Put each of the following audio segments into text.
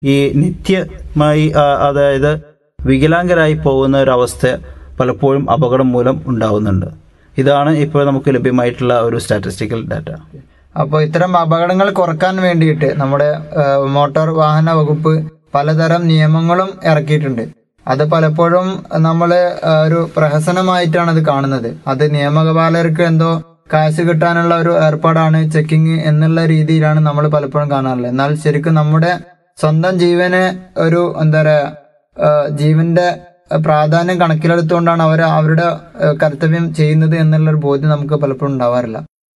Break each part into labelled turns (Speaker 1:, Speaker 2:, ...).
Speaker 1: ഈ നിത്യമായി ആ, അതായത് വികലാംഗരായി പോകുന്ന ഒരു അവസ്ഥ പലപ്പോഴും അപകടം മൂലം ഉണ്ടാവുന്നുണ്ട് ഇതാണ് ഇപ്പോൾ നമുക്ക് ലഭ്യമായിട്ടുള്ള ഒരു സ്റ്റാറ്റിസ്റ്റിക്കൽ ഡാറ്റ
Speaker 2: അപ്പോൾ ഇത്തരം അപകടങ്ങൾ കുറക്കാൻ വേണ്ടിയിട്ട് നമ്മുടെ ആ, മോട്ടോർ വാഹന വകുപ്പ് പലതരം നിയമങ്ങളും ഇറക്കിയിട്ടുണ്ട് അത് പലപ്പോഴും നമ്മൾ ഒരു പ്രഹസനമായിട്ടാണ് അത് കാണുന്നത് അത് നിയമപാലകർക്ക് എന്തോ കാശ് കിട്ടാനുള്ള ഒരു ഏർപ്പാടാണ് ചെക്കിങ് എന്നുള്ള രീതിയിലാണ് നമ്മൾ പലപ്പോഴും കാണാറുള്ളത് എന്നാൽ ശരിക്കും നമ്മുടെ സ്വന്തം ജീവനെ ഒരു എന്താ പറയാ ആ, ജീവന്റെ പ്രാധാന്യം കണക്കിലെടുത്തുകൊണ്ടാണ് അവർ അവരുടെ ആ, കർത്തവ്യം ചെയ്യുന്നത് എന്നുള്ളൊരു ബോധ്യം നമുക്ക് പലപ്പോഴും ഉണ്ടാവാറില്ല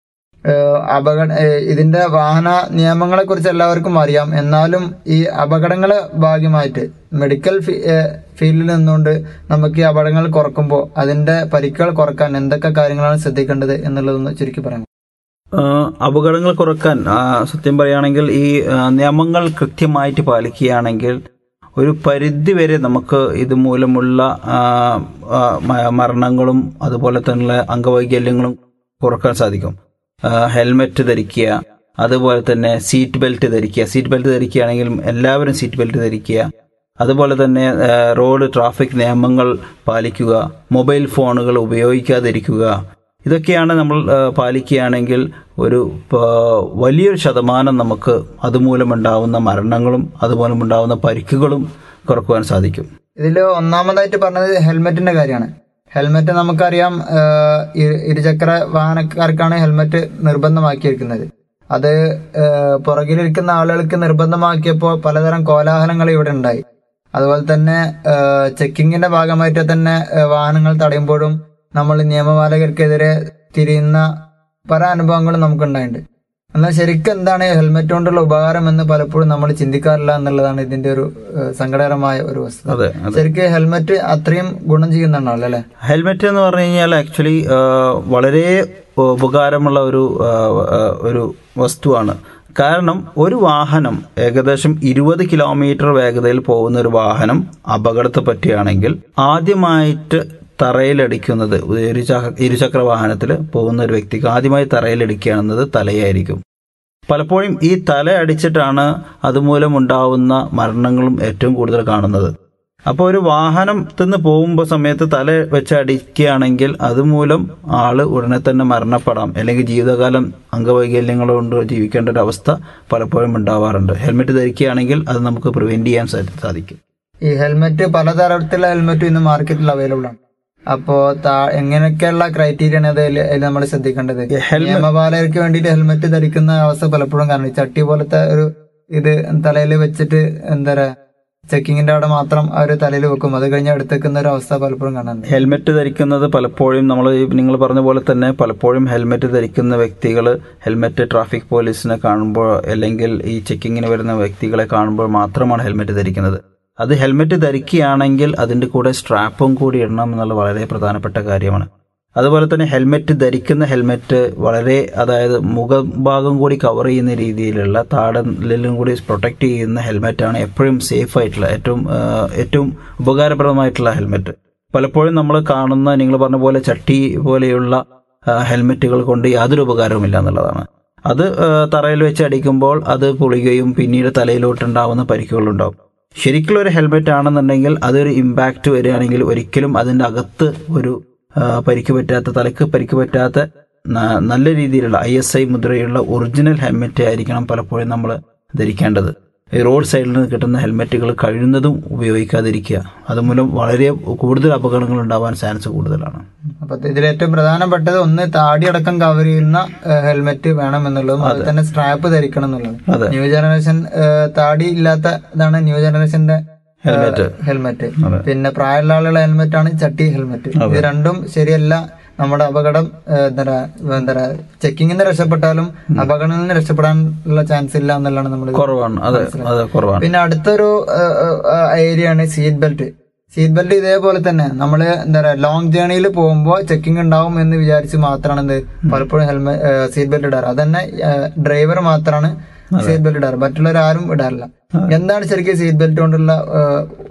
Speaker 2: ഏഹ് അപകട ഏഹ് ഇതിന്റെ വാഹന നിയമങ്ങളെ കുറിച്ച് എല്ലാവർക്കും അറിയാം എന്നാലും ഈ അപകടങ്ങളെ ഭാഗ്യമായിട്ട് മെഡിക്കൽ ഫീ- ഏഹ് ഫീൽഡിൽ നിന്നുകൊണ്ട് നമുക്ക് ഈ അപകടങ്ങൾ കുറക്കുമ്പോൾ അതിന്റെ പരിക്കുകൾ കുറക്കാൻ എന്തൊക്കെ കാര്യങ്ങളാണ് ശ്രദ്ധിക്കേണ്ടത് എന്നുള്ളതൊന്ന് ചുരുക്കി പറയാം
Speaker 1: ആ, അപകടങ്ങൾ കുറക്കാൻ ആ, സത്യം പറയുകയാണെങ്കിൽ ഈ ആ, നിയമങ്ങൾ കൃത്യമായിട്ട് പാലിക്കുകയാണെങ്കിൽ ഒരു പരിധി വരെ നമുക്ക് ഇതുമൂലമുള്ള ആ, ആ, മ- മരണങ്ങളും അതുപോലെ തന്നെ അംഗവൈകല്യങ്ങളും കുറക്കാൻ സാധിക്കും ആ, ഹെൽമെറ്റ് ധരിക്കുക അതുപോലെ തന്നെ സീറ്റ് ബെൽറ്റ് ധരിക്കുക സീറ്റ് ബെൽറ്റ് ധരിക്കുകയാണെങ്കിൽ എല്ലാവരും സീറ്റ് ബെൽറ്റ് ധരിക്കുക അതുപോലെ തന്നെ ആ, റോഡ് ട്രാഫിക് നിയമങ്ങൾ പാലിക്കുക മൊബൈൽ ഫോണുകൾ ഉപയോഗിക്കാതിരിക്കുക ഇതൊക്കെയാണ് നമ്മൾ ആ, പാലിക്കുകയാണെങ്കിൽ ഒരു ആ, വലിയൊരു ശതമാനം നമുക്ക് അതുമൂലമുണ്ടാവുന്ന മരണങ്ങളും അതുമൂലമുണ്ടാവുന്ന പരിക്കുകളും കുറക്കുവാൻ സാധിക്കും
Speaker 2: ഇതിൽ ഒന്നാമതായിട്ട് പറഞ്ഞത് ഹെൽമെറ്റിന്റെ കാര്യമാണ് ഹെൽമെറ്റ് നമുക്കറിയാം ഏഹ്, ഇരു- ഇരുചക്ര വാഹനക്കാർക്കാണ് ഹെൽമെറ്റ് നിർബന്ധമാക്കിയിരിക്കുന്നത് അത് ഏഹ്, പുറകിലിരിക്കുന്ന ആളുകൾക്ക് നിർബന്ധമാക്കിയപ്പോൾ പലതരം കോലാഹലങ്ങൾ ഇവിടെ ഉണ്ടായി അതുപോലെ തന്നെ ഏഹ്, ചെക്കിങ്ങിന്റെ ഭാഗമായിട്ട് തന്നെ ഏഹ്, വാഹനങ്ങൾ തടയുമ്പോഴും നമ്മൾ നിയമപാലകർക്കെതിരെ തിരിയുന്ന പല അനുഭവങ്ങളും നമുക്കുണ്ടായിട്ടുണ്ട് എന്നാൽ ശരിക്കും എന്താണ് ഹെൽമെറ്റ് കൊണ്ടുള്ള ഉപകാരം എന്ന് പലപ്പോഴും നമ്മൾ ചിന്തിക്കാറില്ല എന്നുള്ളതാണ് ഇതിന്റെ ഒരു ഏഹ്, സങ്കടകരമായ ഒരു വസ്തുത
Speaker 1: അതെ അതെ
Speaker 2: ശരിക്കും ഹെൽമെറ്റ് അത്രയും ഗുണം ചെയ്യുന്നുണ്ടാവല്ലോ അല്ലെ
Speaker 1: ഹെൽമെറ്റ് എന്ന് പറഞ്ഞു കഴിഞ്ഞാൽ ആക്ച്വലി വളരെ ഉപകാരമുള്ള ഒരു ആ, ആ, ഒരു വസ്തുവാണ് കാരണം ഒരു വാഹനം ഏകദേശം ഇരുപത് കിലോമീറ്റർ വേഗതയിൽ പോകുന്ന ഒരു വാഹനം അപകടത്തെ പറ്റിയാണെങ്കിൽ ആദ്യമായിട്ട് തറയിലടിക്കുന്നത് ഇരുചക്ര ഇരുചക്ര വാഹനത്തിൽ പോകുന്ന ഒരു വ്യക്തിക്ക് ആദ്യമായി തറയിലടിക്കുകയാണെന്നത് തലയായിരിക്കും പലപ്പോഴും ഈ തല അടിച്ചിട്ടാണ് അതുമൂലം ഉണ്ടാവുന്ന മരണങ്ങളും ഏറ്റവും കൂടുതൽ കാണുന്നത് അപ്പോൾ ഒരു വാഹനത്തിൽ നിന്ന് പോകുമ്പോൾ സമയത്ത് തല വെച്ച് അടിക്കുകയാണെങ്കിൽ അതുമൂലം ആള് ഉടനെ തന്നെ മരണപ്പെടാം അല്ലെങ്കിൽ ജീവിതകാലം അംഗവൈകല്യങ്ങൾ കൊണ്ട് ജീവിക്കേണ്ട ഒരു അവസ്ഥ പലപ്പോഴും ഉണ്ടാവാറുണ്ട് ഹെൽമെറ്റ് ധരിക്കുകയാണെങ്കിൽ അത് നമുക്ക് പ്രിവെന്റ് ചെയ്യാൻ സാ- സാധിക്കും
Speaker 2: ഈ ഹെൽമെറ്റ് പലതരത്തിലുള്ള ഹെൽമെറ്റ് ഇന്ന് മാർക്കറ്റിൽ അവൈലബിൾ ആണ് അപ്പോ താ- എങ്ങനെയൊക്കെയുള്ള ക്രൈറ്റീരിയ ആണ് അതിൽ നമ്മൾ ശ്രദ്ധിക്കേണ്ടത്
Speaker 1: ഈ ഹെൽമെ-
Speaker 2: നിയമപാലകർക്ക് വേണ്ടിയിട്ട് ഹെൽമെറ്റ് ധരിക്കുന്ന അവസ്ഥ പലപ്പോഴും കാണും ഈ ചട്ടി പോലത്തെ ഒരു ഇത് തലയിൽ വെച്ചിട്ട് എന്താ പറയാ ചെക്കിങ്ങിന്റെ അവിടെ മാത്രം അവർ തലയിൽ വെക്കും അത് കഴിഞ്ഞ് എടുത്തേക്കുന്ന ഒരു അവസ്ഥ പലപ്പോഴും കാണാറുണ്ട്
Speaker 1: ഹെൽമെറ്റ് ധരിക്കുന്നത് പലപ്പോഴും നമ്മൾ നിങ്ങൾ പറഞ്ഞ പോലെ തന്നെ പലപ്പോഴും ഹെൽമെറ്റ് ധരിക്കുന്ന വ്യക്തികൾ ഹെൽമെറ്റ് ട്രാഫിക് പോലീസിനെ കാണുമ്പോൾ അല്ലെങ്കിൽ ഈ ചെക്കിങ്ങിന് വരുന്ന വ്യക്തികളെ കാണുമ്പോൾ മാത്രമാണ് ഹെൽമെറ്റ് ധരിക്കുന്നത് അത് ഹെൽമെറ്റ് ധരിക്കുകയാണെങ്കിൽ അതിൻ്റെ കൂടെ സ്ട്രാപ്പും കൂടി ഇടണം എന്നുള്ള വളരെ പ്രധാനപ്പെട്ട കാര്യമാണ് അതുപോലെ തന്നെ ഹെൽമെറ്റ് ധരിക്കുന്ന ഹെൽമെറ്റ് വളരെ അതായത് മുഖഭാഗം കൂടി കവർ ചെയ്യുന്ന രീതിയിലുള്ള താടലിലും കൂടി പ്രൊട്ടക്ട് ചെയ്യുന്ന ഹെൽമെറ്റാണ് എപ്പോഴും സേഫ് ആയിട്ടുള്ള ഏറ്റവും ആ, ഏറ്റവും ഉപകാരപ്രദമായിട്ടുള്ള ഹെൽമെറ്റ് പലപ്പോഴും നമ്മൾ കാണുന്ന നിങ്ങൾ പറഞ്ഞ പോലെ ചട്ടി പോലെയുള്ള ആ, ഹെൽമെറ്റുകൾ കൊണ്ട് യാതൊരു ഉപകാരവുമില്ല എന്നുള്ളതാണ് അത് ആ, തറയിൽ വെച്ച് അടിക്കുമ്പോൾ അത് പൊളിയുകയും പിന്നീട് തലയിലോട്ടുണ്ടാവുന്ന പരിക്കുകളുണ്ടാവും ശരിക്കുള്ള ഒരു ഹെൽമെറ്റ് ആണെന്നുണ്ടെങ്കിൽ അതൊരു ഇമ്പാക്റ്റ് വരികയാണെങ്കിൽ ഒരിക്കലും അതിൻ്റെ അകത്ത് ഒരു ആ, പരിക്ക് പറ്റാത്ത തലക്ക് പരിക്ക് പറ്റാത്ത ന- നല്ല രീതിയിലുള്ള ഐ എസ് ഐ മുദ്രയുള്ള ഒറിജിനൽ ഹെൽമെറ്റ് ആയിരിക്കണം പലപ്പോഴും നമ്മൾ ധരിക്കേണ്ടത് ഈ റോഡ് സൈഡിൽ നിന്ന് കിട്ടുന്ന ഹെൽമെറ്റുകൾ കഴിയുന്നതും ഉപയോഗിക്കാതിരിക്കുക അതുമൂലം വളരെ കൂടുതൽ അപകടങ്ങൾ ഉണ്ടാവാൻ ചാൻസ് കൂടുതലാണ്
Speaker 2: അപ്പൊ ഇതിൽ ഏറ്റവും പ്രധാനപ്പെട്ടത് ഒന്ന് താടി അടക്കം കവർ ചെയ്യുന്ന ഹെൽമെറ്റ് വേണം എന്നുള്ളതും അതുപോലെ തന്നെ സ്ട്രാപ്പ് ധരിക്കണം എന്നുള്ളതും
Speaker 1: അതെ
Speaker 2: ന്യൂ ജനറേഷൻ താടി ഇല്ലാത്ത ഇതാണ് ന്യൂ ജനറേഷന്റെ
Speaker 1: ഹെൽമെറ്റ്
Speaker 2: ഹെൽമെറ്റ്
Speaker 1: അതെ.
Speaker 2: പിന്നെ പ്രായമുള്ള ആളുകളുടെ ഹെൽമെറ്റ് ആണ് ചട്ടി ഹെൽമെറ്റ് ഇത് രണ്ടും ശരിയല്ല നമ്മുടെ അപകടം ഏഹ്, എന്താ പറയാ, എന്താ ചെക്കിങ്ങിൽ നിന്ന് രക്ഷപ്പെട്ടാലും അപകടങ്ങളിൽ നിന്ന് രക്ഷപ്പെടാനുള്ള ചാൻസ് ഇല്ല എന്നുള്ളതാണ് നമ്മൾ
Speaker 1: കുറവാണ് അതെ അതെ കുറവാണ്
Speaker 2: പിന്നെ അടുത്തൊരു ഏരിയ ആണ് സീറ്റ് ബെൽറ്റ് സീറ്റ് ബെൽറ്റ് ഇതേപോലെ തന്നെ നമ്മൾ എന്താ പറയാ ലോങ് ജേണിയിൽ പോകുമ്പോൾ ചെക്കിംഗ് ഉണ്ടാവും എന്ന് വിചാരിച്ച് മാത്രമാണ് എന്ത് പലപ്പോഴും ഹെൽമെറ്റ് സീറ്റ് ബെൽറ്റ് ഇടാറ് അതന്നെ ഡ്രൈവർ മാത്രമാണ് സീറ്റ് ബെൽറ്റ് ഇടാറ് മറ്റുള്ളവർ ആരും ഇടാറില്ല എന്താണ് ശരിക്കും സീറ്റ് ബെൽറ്റ് കൊണ്ടുള്ള ഏഹ്,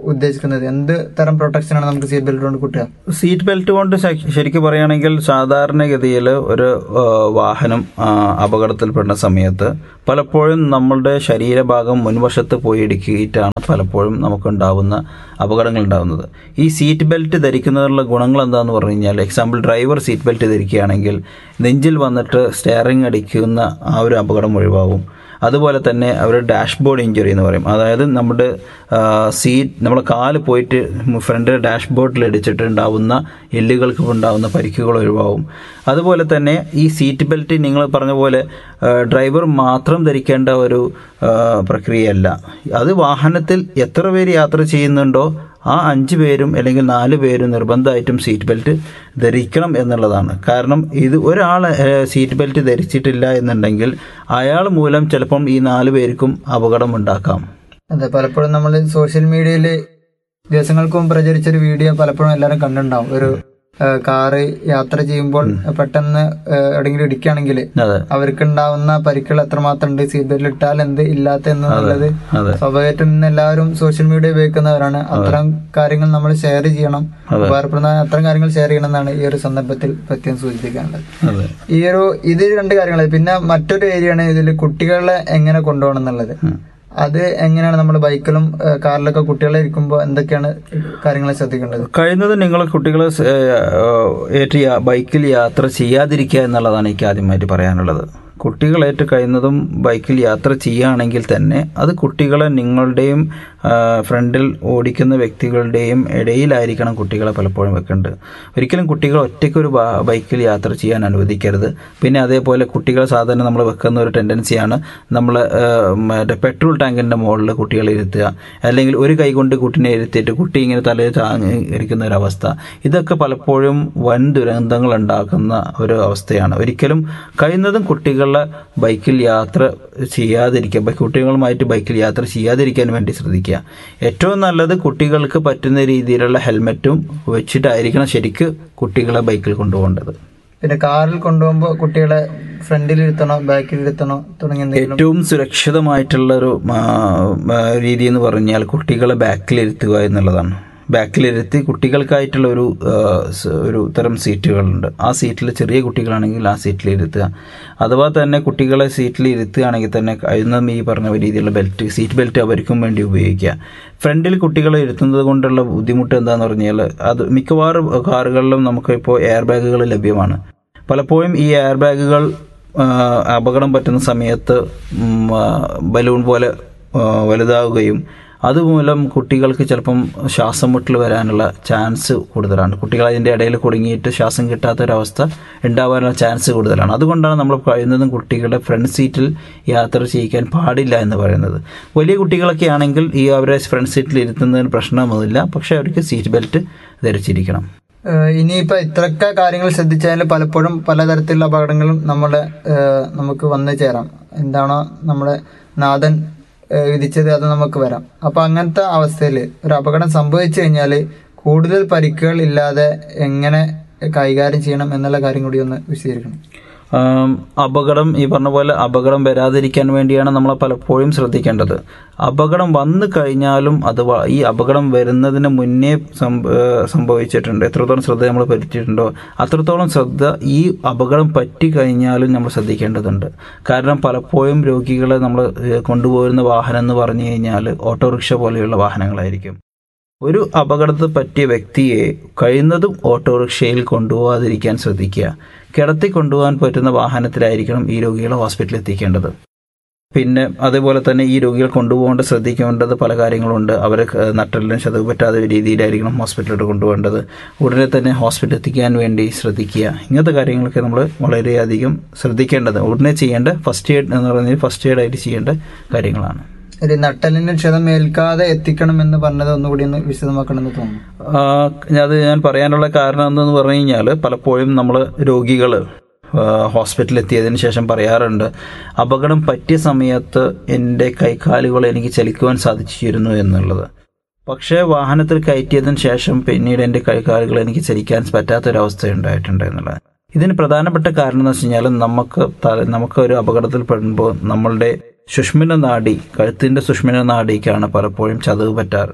Speaker 2: ഉദ്ദേശിക്കുന്നത് എന്ത് തരം പ്രൊട്ടക്ഷൻ ആണ് നമുക്ക് സീറ്റ് ബെൽറ്റ് കൊണ്ട് കിട്ടുക
Speaker 1: സീറ്റ് ബെൽറ്റ് കൊണ്ട് ശ- ശരിക്കും പറയുകയാണെങ്കിൽ സാധാരണഗതിയിൽ ഒരു ആ, വാഹനം ആ, അപകടത്തിൽപ്പെടുന്ന സമയത്ത് പലപ്പോഴും നമ്മളുടെ ശരീരഭാഗം മുൻവശത്ത് പോയി ഇടുക്കിയിട്ടാണ് പലപ്പോഴും നമുക്കുണ്ടാവുന്ന അപകടങ്ങൾ ഉണ്ടാകുന്നത് ഈ സീറ്റ് ബെൽറ്റ് ധരിക്കുന്നതിനുള്ള ഗുണങ്ങൾ എന്താണെന്ന് പറഞ്ഞു കഴിഞ്ഞാൽ എക്സാമ്പിൾ ഡ്രൈവർ സീറ്റ് ബെൽറ്റ് ധരിക്കുകയാണെങ്കിൽ നെഞ്ചിൽ വന്നിട്ട് സ്റ്റെയറിംഗ് അടിക്കുന്ന ആ ഒരു അപകടം ഒഴിവാകും അതുപോലെ തന്നെ അവരുടെ ഡാഷ്ബോർഡ് ഇഞ്ചുറി എന്ന് പറയും അതായത് നമ്മുടെ സീറ്റ് നമ്മുടെ കാല് പോയിട്ട് ഫ്രണ്ടിലെ ഡാഷ്ബോർഡിൽ ഇടിച്ചിട്ട് ഉണ്ടാവുന്ന എല്ലുകൾക്ക് ഉണ്ടാവുന്ന പരിക്കുകൾ ഒഴിവാകും അതുപോലെ തന്നെ ഈ സീറ്റ് ബെൽറ്റ് നിങ്ങൾ പറഞ്ഞ പോലെ ആ, ഡ്രൈവർ മാത്രം ധരിക്കേണ്ട ഒരു ആ, പ്രക്രിയയല്ല അത് വാഹനത്തിൽ എത്ര പേര് യാത്ര ചെയ്യുന്നുണ്ടോ ആ അഞ്ച് പേരും അല്ലെങ്കിൽ നാല് പേരും നിർബന്ധമായിട്ടും സീറ്റ് ബെൽറ്റ് ധരിക്കണം എന്നുള്ളതാണ് കാരണം ഇത് ഒരാൾ സീറ്റ് ബെൽറ്റ് ധരിച്ചിട്ടില്ല എന്നുണ്ടെങ്കിൽ അയാൾ മൂലം ചിലപ്പം ഈ നാല് പേർക്കും അപകടം ഉണ്ടാക്കാം
Speaker 2: അതെ പലപ്പോഴും നമ്മൾ സോഷ്യൽ മീഡിയയിൽ ദിവസങ്ങൾക്ക് മുമ്പ് പ്രചരിച്ചൊരു വീഡിയോ പലപ്പോഴും എല്ലാവരും കണ്ടിട്ടുണ്ടാവും ഒരു ആ, കാറ് യാത്ര ചെയ്യുമ്പോൾ പെട്ടെന്ന് ആ, എവിടെയെങ്കിലും ഇടിക്കുകയാണെങ്കിൽ
Speaker 1: അതെ
Speaker 2: അവർക്ക് ഉണ്ടാവുന്ന പരിക്കുകൾ എത്രമാത്രം ഉണ്ട് സീറ്റ് ബെൽറ്റ് ഇട്ടാൽ എന്ത് ഇല്ലാത്ത എന്നുള്ളത്
Speaker 1: അതെ
Speaker 2: സ്വാഭാവികമായിട്ടും ഇന്ന് എല്ലാവരും സോഷ്യൽ മീഡിയ ഉപയോഗിക്കുന്നവരാണ് അത്തരം കാര്യങ്ങൾ നമ്മൾ ഷെയർ ചെയ്യണം ഉപകാരപ്രദമായ അത്തരം കാര്യങ്ങൾ ഷെയർ ചെയ്യണം എന്നാണ് ഈ ഒരു സന്ദർഭത്തിൽ പ്രത്യേകം സൂചിപ്പിക്കാനുള്ളത്
Speaker 1: അതെ
Speaker 2: ഈ ഒരു ഇത് രണ്ട് കാര്യങ്ങൾ പിന്നെ മറ്റൊരു ഏരിയയാണ് ഇതിൽ കുട്ടികളെ എങ്ങനെ കൊണ്ടുപോകണം എന്നുള്ളത് അത് എങ്ങനെയാണ് നമ്മൾ ബൈക്കിലും ഏഹ്, കാറിലൊക്കെ കുട്ടികളെ ഇരിക്കുമ്പോൾ എന്തൊക്കെയാണ് കാര്യങ്ങൾ ശ്രദ്ധിക്കേണ്ടത്
Speaker 1: കഴിയുന്നത് നിങ്ങൾ കുട്ടികളെ സ്- ഏഹ്, ഏറ്റ് യാ- ബൈക്കിൽ യാത്ര ചെയ്യാതിരിക്കുക എന്നുള്ളതാണ് എനിക്ക് ആദ്യമായിട്ട് പറയാനുള്ളത് കുട്ടികളേറ്റ് കഴിയുന്നതും ബൈക്കിൽ യാത്ര ചെയ്യുകയാണെങ്കിൽ തന്നെ അത് കുട്ടികളെ നിങ്ങളുടെയും ആ, ഫ്രണ്ടിൽ ഓടിക്കുന്ന വ്യക്തികളുടെയും ഇടയിലായിരിക്കണം കുട്ടികളെ പലപ്പോഴും വെക്കേണ്ടത് ഒരിക്കലും കുട്ടികൾ ഒറ്റയ്ക്ക് ഒരു ബാ- ബൈക്കിൽ യാത്ര ചെയ്യാൻ അനുവദിക്കരുത് പിന്നെ അതേപോലെ കുട്ടികളെ സാധാരണ നമ്മൾ വെക്കുന്ന ഒരു ടെൻഡൻസിയാണ് നമ്മൾ മറ്റേ പെട്രോൾ ടാങ്കിൻ്റെ മുകളിൽ കുട്ടികളെ ഇരുത്തുക അല്ലെങ്കിൽ ഒരു കൈ കൊണ്ട് കുട്ടിനെ ഇരുത്തിയിട്ട് കുട്ടി ഇങ്ങനെ തലയിൽ താങ്ങി ഇരിക്കുന്ന ഒരു അവസ്ഥ ഇതൊക്കെ പലപ്പോഴും വൻ ദുരന്തങ്ങൾ ഉണ്ടാക്കുന്ന ഒരു അവസ്ഥയാണ് ഒരിക്കലും കഴിയുന്നതും കുട്ടികളെ ബൈക്കിൽ യാത്ര ചെയ്യാതിരിക്കുക ബൈ- കുട്ടികളുമായിട്ട് ബൈക്കിൽ യാത്ര ചെയ്യാതിരിക്കാൻ വേണ്ടി ശ്രദ്ധിക്കുക ഏറ്റവും നല്ലത് കുട്ടികൾക്ക് പറ്റുന്ന രീതിയിലുള്ള ഹെൽമെറ്റും വെച്ചിട്ടായിരിക്കണം ശരിക്ക് കുട്ടികളെ ബൈക്കിൽ കൊണ്ടുപോകേണ്ടത്
Speaker 2: പിന്നെ കാറിൽ കൊണ്ടുപോകുമ്പോൾ കുട്ടികളെ ഫ്രണ്ടിൽ ഇരുത്തണോ ബാക്കിൽ ഇരുത്തണോ തുടങ്ങിയ എന്തെങ്കിലും
Speaker 1: ഏറ്റവും സുരക്ഷിതമായിട്ടുള്ള ഒരു ആ, ആ, രീതി എന്ന് പറഞ്ഞാൽ കുട്ടികളെ ബാക്കിലിരുത്തുക എന്നുള്ളതാണ് ബാക്കിലിരുത്തി കുട്ടികൾക്കായിട്ടുള്ള ഒരു ആ, സ്- ഒരു തരം സീറ്റുകളുണ്ട് ആ സീറ്റിൽ ചെറിയ കുട്ടികളാണെങ്കിൽ ആ സീറ്റിൽ ഇരുത്തുക അഥവാ തന്നെ കുട്ടികളെ സീറ്റിൽ ഇരുത്തുകയാണെങ്കിൽ തന്നെ കഴിയുന്നതും ഈ പറഞ്ഞ രീതിയിലുള്ള ബെൽറ്റ് സീറ്റ് ബെൽറ്റ് അവർക്കും വേണ്ടി ഉപയോഗിക്കുക ഫ്രണ്ടിൽ കുട്ടികളെ ഇരുത്തുന്നത് കൊണ്ടുള്ള ബുദ്ധിമുട്ട് എന്താന്ന് പറഞ്ഞാൽ അത് മിക്കവാറും കാറുകളിലും നമുക്ക് ഇപ്പോൾ എയർ ബാഗുകൾ ലഭ്യമാണ് പലപ്പോഴും ഈ എയർ ബാഗുകൾ ആ, അപകടം പറ്റുന്ന സമയത്ത് ഉം, ആ, ബലൂൺ പോലെ ആ, വലുതാവുകയും അതുമൂലം കുട്ടികൾക്ക് ചിലപ്പം ശ്വാസം മുട്ടൽ വരാനുള്ള ചാൻസ് കൂടുതലാണ് കുട്ടികൾ അതിൻ്റെ ഇടയിൽ കുടുങ്ങിയിട്ട് ശ്വാസം കിട്ടാത്തൊരവസ്ഥ ഉണ്ടാവാനുള്ള ചാൻസ് കൂടുതലാണ് അതുകൊണ്ടാണ് നമ്മൾ കഴിയുന്നതും കുട്ടികളുടെ ഫ്രണ്ട് സീറ്റിൽ യാത്ര ചെയ്യിക്കാൻ പാടില്ല എന്ന് പറയുന്നത് വലിയ കുട്ടികളൊക്കെ ആണെങ്കിൽ ഈ അവരെ ഫ്രണ്ട് സീറ്റിൽ ഇരുത്തുന്നതിന് പ്രശ്നമൊന്നുമില്ല പക്ഷേ അവർക്ക് സീറ്റ് ബെൽറ്റ് ധരിച്ചിരിക്കണം
Speaker 2: ഏഹ് ഇനിയിപ്പോ ഇത്രയൊക്കെ കാര്യങ്ങൾ ശ്രദ്ധിച്ചാൽ പലപ്പോഴും പലതരത്തിലുള്ള അപകടങ്ങളും നമ്മളെ ഏഹ് നമുക്ക് വന്നു ചേരാം എന്താണോ നമ്മുടെ നാഥൻ ഏഹ് വിധിച്ചത് അത് നമുക്ക് വരാം അപ്പൊ അങ്ങനത്തെ അവസ്ഥയിൽ ഒരു അപകടം സംഭവിച്ചു കഴിഞ്ഞാൽ കൂടുതൽ പരിക്കുകൾ ഇല്ലാതെ എങ്ങനെ കൈകാര്യം ചെയ്യണം എന്നുള്ള കാര്യം കൂടി ഒന്ന് വിശദീകരിക്കണം
Speaker 1: ആം, അപകടം ഈ പറഞ്ഞ പോലെ അപകടം വരാതിരിക്കാൻ വേണ്ടിയാണ് നമ്മൾ പലപ്പോഴും ശ്രദ്ധിക്കേണ്ടത് അപകടം വന്നു കഴിഞ്ഞാലും അത് വ- ഈ അപകടം വരുന്നതിന് മുന്നേ സംഭ- ഏഹ് സംഭവിച്ചിട്ടുണ്ട് എത്രത്തോളം ശ്രദ്ധ നമ്മൾ പറ്റിയിട്ടുണ്ടോ അത്രത്തോളം ശ്രദ്ധ ഈ അപകടം പറ്റി കഴിഞ്ഞാലും നമ്മൾ ശ്രദ്ധിക്കേണ്ടതുണ്ട് കാരണം പലപ്പോഴും രോഗികളെ നമ്മൾ ഏഹ് കൊണ്ടുപോകുന്ന വാഹനം എന്ന് പറഞ്ഞു കഴിഞ്ഞാൽ ഓട്ടോറിക്ഷ പോലെയുള്ള വാഹനങ്ങളായിരിക്കും ഒരു അപകടത്തിൽ പറ്റിയ വ്യക്തിയെ കഴിയുന്നതും ഓട്ടോറിക്ഷയിൽ കൊണ്ടുപോകാതിരിക്കാൻ ശ്രദ്ധിക്കുക കിടത്തി കൊണ്ടുപോകാൻ പറ്റുന്ന വാഹനത്തിലായിരിക്കണം ഈ രോഗികളെ ഹോസ്പിറ്റലിൽ എത്തിക്കേണ്ടത് പിന്നെ അതേപോലെ തന്നെ ഈ രോഗികൾ കൊണ്ടുപോകേണ്ട ശ്രദ്ധിക്കേണ്ടത് പല കാര്യങ്ങളുണ്ട് അവരെ ക- നട്ടെല്ലിന് ചതവ് പറ്റാത്ത രീതിയിലായിരിക്കണം ഹോസ്പിറ്റലിലോട്ട് കൊണ്ടുപോകേണ്ടത് ഉടനെ തന്നെ ഹോസ്പിറ്റലിൽ എത്തിക്കാൻ വേണ്ടി ശ്രദ്ധിക്കുക ഇങ്ങനത്തെ കാര്യങ്ങളൊക്കെ നമ്മൾ വളരെയധികം ശ്രദ്ധിക്കേണ്ടത് ഉടനെ ചെയ്യേണ്ട ഫസ്റ്റ് എയ്ഡ് എന്ന് പറയുന്നത് ഫസ്റ്റ് എയ്ഡ് ആയിട്ട് ചെയ്യേണ്ട കാര്യങ്ങളാണ്
Speaker 2: ഒരു നട്ടലിന് ക്ഷതം ഏൽക്കാതെ എത്തിക്കണം എന്ന് പറഞ്ഞത് ഒന്നുകൂടി ഒന്ന് വിശദമാക്കണമെന്ന് തോന്നുന്നു
Speaker 1: ആ, അത് ഞാൻ പറയാനുള്ള കാരണം എന്തെന്ന് പറഞ്ഞു കഴിഞ്ഞാൽ പലപ്പോഴും നമ്മൾ രോഗികൾ ഹോസ്പിറ്റലിൽ എത്തിയതിന് ശേഷം പറയാറുണ്ട് അപകടം പറ്റിയ സമയത്ത് എൻ്റെ കൈക്കാലുകൾ എനിക്ക് ചലിക്കുവാൻ സാധിച്ചിരുന്നു എന്നുള്ളത് പക്ഷേ വാഹനത്തിൽ കയറ്റിയതിന് ശേഷം പിന്നീട് എൻ്റെ കൈകാലുകൾ എനിക്ക് ചലിക്കാൻ പറ്റാത്തൊരവസ്ഥ ഉണ്ടായിട്ടുണ്ട് എന്നുള്ളത് ഇതിന് പ്രധാനപ്പെട്ട കാരണം എന്ന് വെച്ച് കഴിഞ്ഞാൽ നമുക്ക് തല- നമുക്ക് ഒരു അപകടത്തിൽ പെടുമ്പോൾ നമ്മളുടെ സുഷ്മിന നാഡി കഴുത്തിൻ്റെ സുഷ്മിന നാഡിക്കാണ് പലപ്പോഴും ചതവ് പറ്റാറ്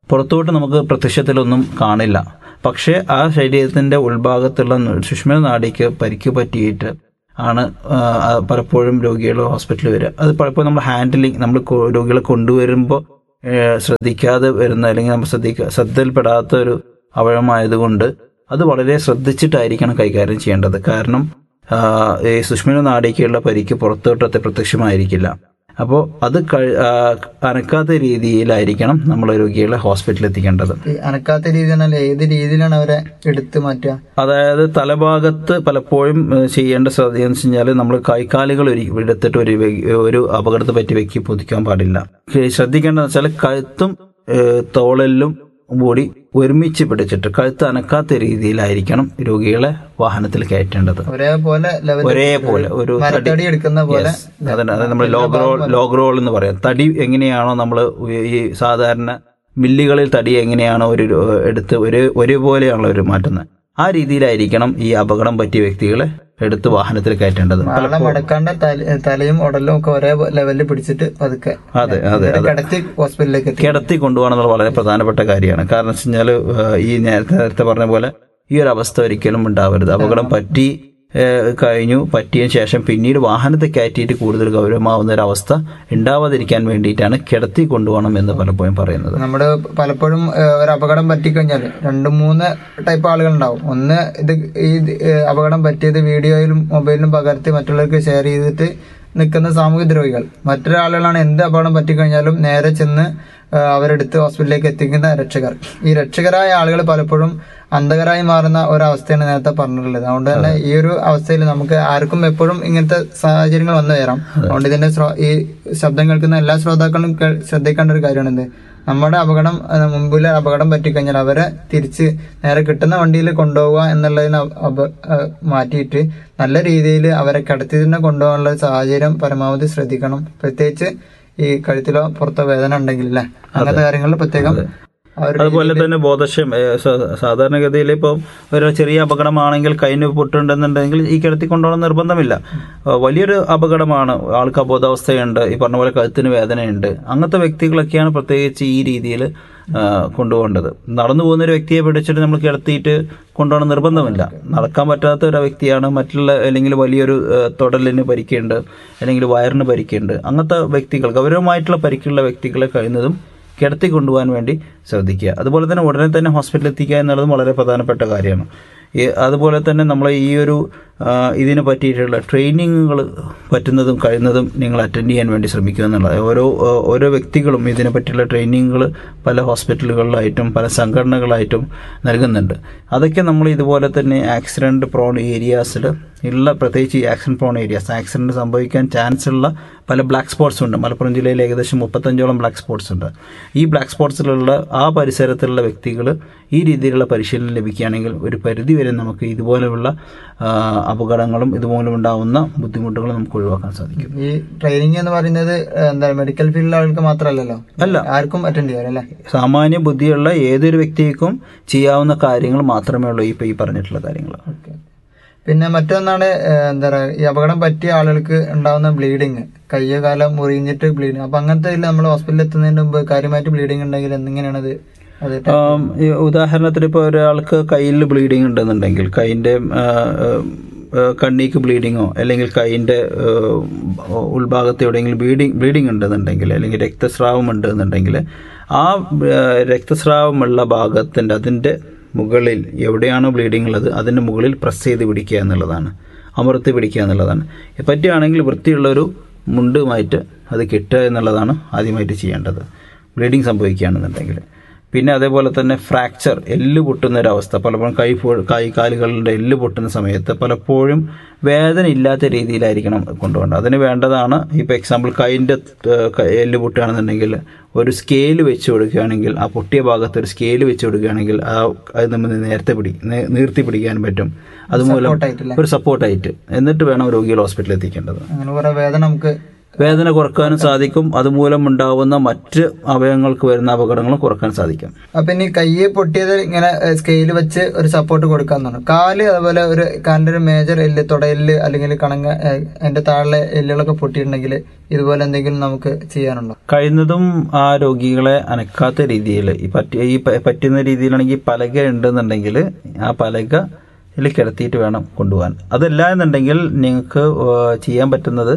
Speaker 1: പുറത്തോട്ട് നമുക്ക് പ്രത്യക്ഷത്തിലൊന്നും കാണില്ല പക്ഷേ ആ ശരീരത്തിന്റെ ഉൾഭാഗത്തുള്ള സുഷ്മ നാടിക്ക് പരിക്ക് പറ്റിയിട്ട് ആണ് ആ, ആ, പലപ്പോഴും രോഗികൾ ഹോസ്പിറ്റലിൽ വരിക അത് പലപ്പോഴും നമ്മൾ ഹാൻഡിലിങ് നമ്മൾ കൊ- രോഗികളെ കൊണ്ടുവരുമ്പോൾ ശ്രദ്ധിക്കാതെ വരുന്ന അല്ലെങ്കിൽ നമ്മൾ ശ്രദ്ധിക്ക ശ്രദ്ധയിൽപ്പെടാത്ത ഒരു അവയവമായതുകൊണ്ട് അത് വളരെ ശ്രദ്ധിച്ചിട്ടായിരിക്കണം കൈകാര്യം ചെയ്യേണ്ടത് കാരണം ആ, ഈ സുഷ്മിന നാടിക്കുള്ള പരിക്ക് പുറത്തോട്ടത്തെ പ്രത്യക്ഷമായിരിക്കില്ല അപ്പോൾ അത് കഴി- ആ, അനക്കാത്ത രീതിയിലായിരിക്കണം നമ്മൾ രോഗികളെ ഹോസ്പിറ്റലിൽ എത്തിക്കേണ്ടത്
Speaker 2: ഈ അനക്കാത്ത രീതി പറഞ്ഞാൽ ഏത് രീതിയിലാണ് അവരെ എടുത്തു മാറ്റുക
Speaker 1: അതായത് തലഭാഗത്ത് പലപ്പോഴും ഏഹ്, ചെയ്യേണ്ട ശ്രദ്ധ എന്ന് വെച്ച് കഴിഞ്ഞാൽ നമ്മൾ കൈക്കാലുകൾ ഒരു എടുത്തിട്ട് ഒരു വ്യ- ഒരു അപകടത്തെ പറ്റി വ്യക്തി പൊതിക്കാൻ പാടില്ല ഏഹ്, ശ്രദ്ധിക്കേണ്ടതെന്ന് വെച്ചാൽ കഴുത്തും ഏഹ്, തോളലിലും കൂടി ഒരുമിച്ച് പിടിച്ചിട്ട് കഴുത്ത് അനക്കാത്ത രീതിയിലായിരിക്കണം രോഗികളെ വാഹനത്തിൽ കയറ്റേണ്ടത്
Speaker 2: ഒരേപോലെ ലെവൽ
Speaker 1: ഒരേപോലെ ഒരു തടി
Speaker 2: മരത്തടി എടുക്കുന്ന പോലെ
Speaker 1: അതന്നെ അത് നമ്മൾ ലോഗ് റോൾ ലോഗ് റോൾ എന്ന് പറയാം തടി എങ്ങനെയാണോ നമ്മൾ ഈ സാധാരണ മില്ലുകളിൽ തടി എങ്ങനെയാണോ ഒരു രോ- എടുത്ത് ഒരു ഒരേപോലെയാണല്ലോ ഒരു മാറ്റുന്നത് ആ രീതിയിലായിരിക്കണം ഈ അപകടം പറ്റിയ വ്യക്തികളെ എടുത്ത് വാഹനത്തിൽ കയറ്റേണ്ടത്
Speaker 2: ആളെ മടക്കാണ്ട് തല- തലയും ഉടലും ഒക്കെ ഒരേ ലെവലിൽ പിടിച്ചിട്ട് പതുക്കെ
Speaker 1: അതെ അതെ
Speaker 2: എന്നിട്ട് കിടത്തി ഹോസ്പിറ്റലിലേക്ക് എത്തി
Speaker 1: കിടത്തി കൊണ്ടുപോകണമെന്നുള്ള വളരെ പ്രധാനപ്പെട്ട കാര്യമാണ് കാരണം വെച്ച് കഴിഞ്ഞാൽ ഈ നേരത്തെ നേരത്തെ പറഞ്ഞ പോലെ ഈ ഒരു അവസ്ഥ ഒരിക്കലും ഉണ്ടാവരുത് അപകടം പറ്റി ഏഹ്, കഴിഞ്ഞു പറ്റിയതിനു ശേഷം പിന്നീട് വാഹനത്തെ കയറ്റിയിട്ട് കൂടുതൽ ഗൗരവമാവുന്ന ഒരു അവസ്ഥ ഉണ്ടാവാതിരിക്കാൻ വേണ്ടിയിട്ടാണ് കിടത്തി കൊണ്ടുപോകണം എന്ന് പലപ്പോഴും പറയുന്നത്
Speaker 2: നമ്മുടെ പലപ്പോഴും ഏഹ്, ഒരു അപകടം പറ്റിക്കഴിഞ്ഞാൽ രണ്ട് മൂന്ന് ടൈപ്പ് ആളുകൾ ഉണ്ടാവും ഒന്ന് ഇത് ഈ ഏഹ്, അപകടം പറ്റിയത് വീഡിയോയിലും മൊബൈലിലും പകർത്തി മറ്റുള്ളവർക്ക് ഷെയർ ചെയ്തിട്ട് നിൽക്കുന്ന സാമൂഹ്യ ദ്രോഹികൾ മറ്റൊരാളുകളാണ് എന്ത് അപകടം പറ്റിക്കഴിഞ്ഞാലും നേരെ ചെന്ന് ഏഹ്, അവരെടുത്ത് ഹോസ്പിറ്റലിലേക്ക് എത്തിക്കുന്ന രക്ഷകർ ഈ രക്ഷകരായ ആളുകൾ പലപ്പോഴും അന്ധകരായി മാറുന്ന ഒരവസ്ഥയാണ് നേരത്തെ പറഞ്ഞിട്ടുള്ളത് അതുകൊണ്ട് തന്നെ ഈ ഒരു അവസ്ഥയിൽ നമുക്ക് ആർക്കും എപ്പോഴും ഇങ്ങനത്തെ സാഹചര്യങ്ങൾ വന്നു വരാം അതുകൊണ്ട് ഇതിന്റെ ശ്രോ- ഈ ശബ്ദം കേൾക്കുന്ന എല്ലാ ശ്രോതാക്കളും കേ- ശ്രദ്ധിക്കേണ്ട ഒരു കാര്യമാണ് എന്ത് നമ്മുടെ അപകടം അഹ് മുമ്പിലെ അപകടം പറ്റിക്കഴിഞ്ഞാൽ അവരെ തിരിച്ച് നേരെ കിട്ടുന്ന വണ്ടിയിൽ കൊണ്ടുപോവുക എന്നുള്ളതിന് അപ- അപ- അഹ് മാറ്റിയിട്ട് നല്ല രീതിയിൽ അവരെ കിടത്തി തന്നെ കൊണ്ടുപോകാനുള്ള സാഹചര്യം പരമാവധി ശ്രദ്ധിക്കണം പ്രത്യേകിച്ച് ഈ കഴുത്തിലോ പുറത്തോ വേദന ഉണ്ടെങ്കിൽ അല്ലേ അങ്ങനത്തെ കാര്യങ്ങളിൽ പ്രത്യേകം ആ ഒരു
Speaker 1: അതുപോലെ തന്നെ ബോധക്ഷം ഏഹ്, സ- സാധാരണഗതിയിൽ ഇപ്പോൾ ഒരു ചെറിയ അപകടമാണെങ്കിൽ കൈന് പൊട്ടുണ്ടെന്നുണ്ടെങ്കിൽ ഈ കിടത്തി കൊണ്ടുപോകണം നിർബന്ധമില്ല ഏഹ്, വലിയൊരു അപകടമാണ് ആൾക്ക് അബോധാവസ്ഥയുണ്ട് ഈ പറഞ്ഞ പോലെ കഴുത്തിന് വേദനയുണ്ട് അങ്ങനത്തെ വ്യക്തികളൊക്കെയാണ് പ്രത്യേകിച്ച് ഈ രീതിയിൽ കൊണ്ടുപോകേണ്ടത് നടന്നു പോകുന്ന ഒരു വ്യക്തിയെ പിടിച്ചിട്ട് നമ്മൾ കിടത്തിയിട്ട് കൊണ്ടുപോകണം നിർബന്ധമില്ല നടക്കാൻ പറ്റാത്ത ഒരു വ്യക്തിയാണ് മറ്റുള്ള അല്ലെങ്കിൽ വലിയൊരു ഏഹ്, തൊടലിന് പരിക്കുണ്ട് അല്ലെങ്കിൽ വയറിന് പരിക്കുണ്ട് അങ്ങനത്തെ വ്യക്തികൾ ഗൗരവമായിട്ടുള്ള പരിക്കുള്ള വ്യക്തികളെ കഴിയുന്നതും കിടത്തി കൊണ്ടുപോകാൻ വേണ്ടി ശ്രദ്ധിക്കുക അതുപോലെ തന്നെ ഉടനെ തന്നെ ഹോസ്പിറ്റലിൽ എത്തിക്കുക എന്നുള്ളതും വളരെ പ്രധാനപ്പെട്ട കാര്യമാണ് ഈ അതുപോലെ തന്നെ നമ്മൾ ഈ ഒരു ആ, ഇതിന് പറ്റിയിട്ടുള്ള ട്രെയിനിങ്ങുകൾ പറ്റുന്നതും കഴിയുന്നതും നിങ്ങൾ അറ്റൻഡ് ചെയ്യാൻ വേണ്ടി ശ്രമിക്കുക എന്നുള്ളത് ഓരോ ആ, ഓരോ വ്യക്തികളും ഇതിനെ പറ്റിയുള്ള ട്രെയിനിങ്ങുകൾ പല ഹോസ്പിറ്റലുകളിലായിട്ടും പല സംഘടനകളായിട്ടും നൽകുന്നുണ്ട് അതൊക്കെ നമ്മൾ ഇതുപോലെ തന്നെ ആക്സിഡൻറ്റ് പ്രോൺ ഏരിയാസിൽ ഉള്ള പ്രത്യേകിച്ച് ഈ ആക്സിഡൻറ്റ് പ്രോൺ ഏരിയാസ് ആക്സിഡൻറ്റ് സംഭവിക്കാൻ ചാൻസ് ഉള്ള പല ബ്ലാക്ക് സ്പോട്ട്സ് ഉണ്ട് മലപ്പുറം ജില്ലയിൽ ഏകദേശം മുപ്പത്തഞ്ചോളം ബ്ലാക്ക് സ്പോട്ട്സ് ഉണ്ട് ഈ ബ്ലാക്ക് സ്പോട്ട്സിലുള്ള ആ പരിസരത്തുള്ള വ്യക്തികൾ ഈ രീതിയിലുള്ള പരിശീലനം ലഭിക്കുകയാണെങ്കിൽ ഒരു പരിധി വരെ നമുക്ക് ഇതുപോലെയുള്ള ആ, അപകടങ്ങളും ഇതുമൂലം ഉണ്ടാവുന്ന ബുദ്ധിമുട്ടുകളും നമുക്ക് ഒഴിവാക്കാൻ സാധിക്കും
Speaker 2: ഈ ട്രെയിനിങ് എന്ന് പറയുന്നത് ഏഹ്, എന്താ മെഡിക്കൽ ഫീൽഡിലെ ആൾക്ക് മാത്രമല്ലല്ലോ
Speaker 1: അല്ല.
Speaker 2: ആർക്കും അറ്റൻഡ് ചെയ്യാം അല്ലേ
Speaker 1: സാമാന്യ ബുദ്ധിയുള്ള ഏതൊരു വ്യക്തിക്കും ചെയ്യാവുന്ന കാര്യങ്ങൾ മാത്രമേ ഉള്ളൂ ഇപ്പോൾ ഈ പറഞ്ഞിട്ടുള്ള കാര്യങ്ങൾ
Speaker 2: ഓക്കെ പിന്നെ മറ്റൊന്നാണ് ഏഹ്, എന്താ പറയാ ഈ അപകടം പറ്റിയ ആളുകൾക്ക് ഉണ്ടാവുന്ന ബ്ലീഡിങ് കയ്യോ കാലം മുറിഞ്ഞിട്ട് ബ്ലീഡിങ് അപ്പൊ അങ്ങനത്തെ നമ്മൾ ഹോസ്പിറ്റലിൽ എത്തുന്നതിന് മുമ്പ് കാര്യമായിട്ട് ബ്ലീഡിങ് ഉണ്ടെങ്കിൽ എന്തെങ്ങനെയാണത് അത്
Speaker 1: ആം, ഈ ഉദാഹരണത്തിന് ഇപ്പോൾ ഒരാൾക്ക് കയ്യിൽ ബ്ലീഡിങ് ഉണ്ടെന്നുണ്ടെങ്കിൽ കൈയിൻ്റെ കണ്ണീക്ക് ബ്ലീഡിങ്ങോ അല്ലെങ്കിൽ കൈയിൻ്റെ ഉൾഭാഗത്ത് എവിടെയെങ്കിലും ബ്ലീഡിങ് ബ്ലീഡിങ് ഉണ്ടെന്നുണ്ടെങ്കിൽ അല്ലെങ്കിൽ രക്തസ്രാവം ഉണ്ടെന്നുണ്ടെങ്കിൽ ആ ആ, രക്തസ്രാവമുള്ള ഭാഗത്തിൻ്റെ അതിൻ്റെ മുകളിൽ എവിടെയാണോ ബ്ലീഡിംഗ് ഉള്ളത് അതിൻ്റെ മുകളിൽ പ്രസ് ചെയ്ത് പിടിക്കുക എന്നുള്ളതാണ് അമർത്തി പിടിക്കുക എന്നുള്ളതാണ് പറ്റുകയാണെങ്കിൽ വൃത്തിയുള്ളൊരു മുണ്ടുമായിട്ട് അത് കിട്ടുക എന്നുള്ളതാണ് ആദ്യമായിട്ട് ചെയ്യേണ്ടത് ബ്ലീഡിങ് സംഭവിക്കുകയാണെന്നുണ്ടെങ്കിൽ പിന്നെ അതേപോലെ തന്നെ ഫ്രാക്ചർ എല്ല് പൊട്ടുന്ന ഒരവസ്ഥ പലപ്പോഴും കൈ പോ- കൈ കാലുകളുടെ എല്ല് പൊട്ടുന്ന സമയത്ത് പലപ്പോഴും വേദന ഇല്ലാത്ത രീതിയിലായിരിക്കണം കൊണ്ടുപോകേണ്ടത് അതിന് വേണ്ടതാണ് ഇപ്പോൾ എക്സാമ്പിൾ കൈൻ്റെ എല്ല് പൊട്ടുകയാണെന്നുണ്ടെങ്കിൽ ഒരു സ്കെയിൽ വെച്ച് കൊടുക്കുകയാണെങ്കിൽ ആ പൊട്ടിയ ഭാഗത്ത് ഒരു സ്കെയിൽ വെച്ച് കൊടുക്കുകയാണെങ്കിൽ ആ അത് നമ്മൾ നേരത്തെ പിടി നേ- നീർത്തി പിടിക്കാൻ പറ്റും അതുമൂലം
Speaker 2: Support ആയിട്ടല്ലേ?
Speaker 1: ഒരു സപ്പോർട്ടായിട്ട് എന്നിട്ട് വേണം രോഗികൾ ഹോസ്പിറ്റലിൽ എത്തിക്കേണ്ടത്
Speaker 2: അങ്ങനെ കുറെ വേദന നമുക്ക്
Speaker 1: വേദന കുറക്കാനും സാധിക്കും അതുമൂലം ഉണ്ടാവുന്ന മറ്റ് അവയവങ്ങൾക്ക് വരുന്ന അപകടങ്ങളും കുറക്കാൻ സാധിക്കും
Speaker 2: അപ്പൊ ഇനി കയ്യെ പൊട്ടിയത് ഇങ്ങനെ സ്കെയിൽ വെച്ച് ഒരു സപ്പോർട്ട് കൊടുക്കാന്നാണ് കാല് അതുപോലെ ഒരു കാലിന്റെ ഒരു മേജർ എല്ല് തുടയെല്ല് അല്ലെങ്കിൽ കണങ്ങ ഏഹ്, അതിന്റെ താഴെ എല്ലുകളൊക്കെ പൊട്ടിയിട്ടുണ്ടെങ്കിൽ ഇതുപോലെ എന്തെങ്കിലും നമുക്ക് ചെയ്യാനുണ്ടോ
Speaker 1: കഴിയുന്നതും ആ രോഗികളെ അനക്കാത്ത രീതിയിൽ ഈ പറ്റി ഈ പ- പറ്റുന്ന രീതിയിലാണെങ്കിൽ പലക ഉണ്ടെന്നുണ്ടെങ്കിൽ ആ പലക ഇതിൽ കിടത്തിയിട്ട് വേണം കൊണ്ടുപോകാൻ അതല്ല എന്നുണ്ടെങ്കിൽ നിങ്ങൾക്ക് ഏഹ്, ചെയ്യാൻ പറ്റുന്നത്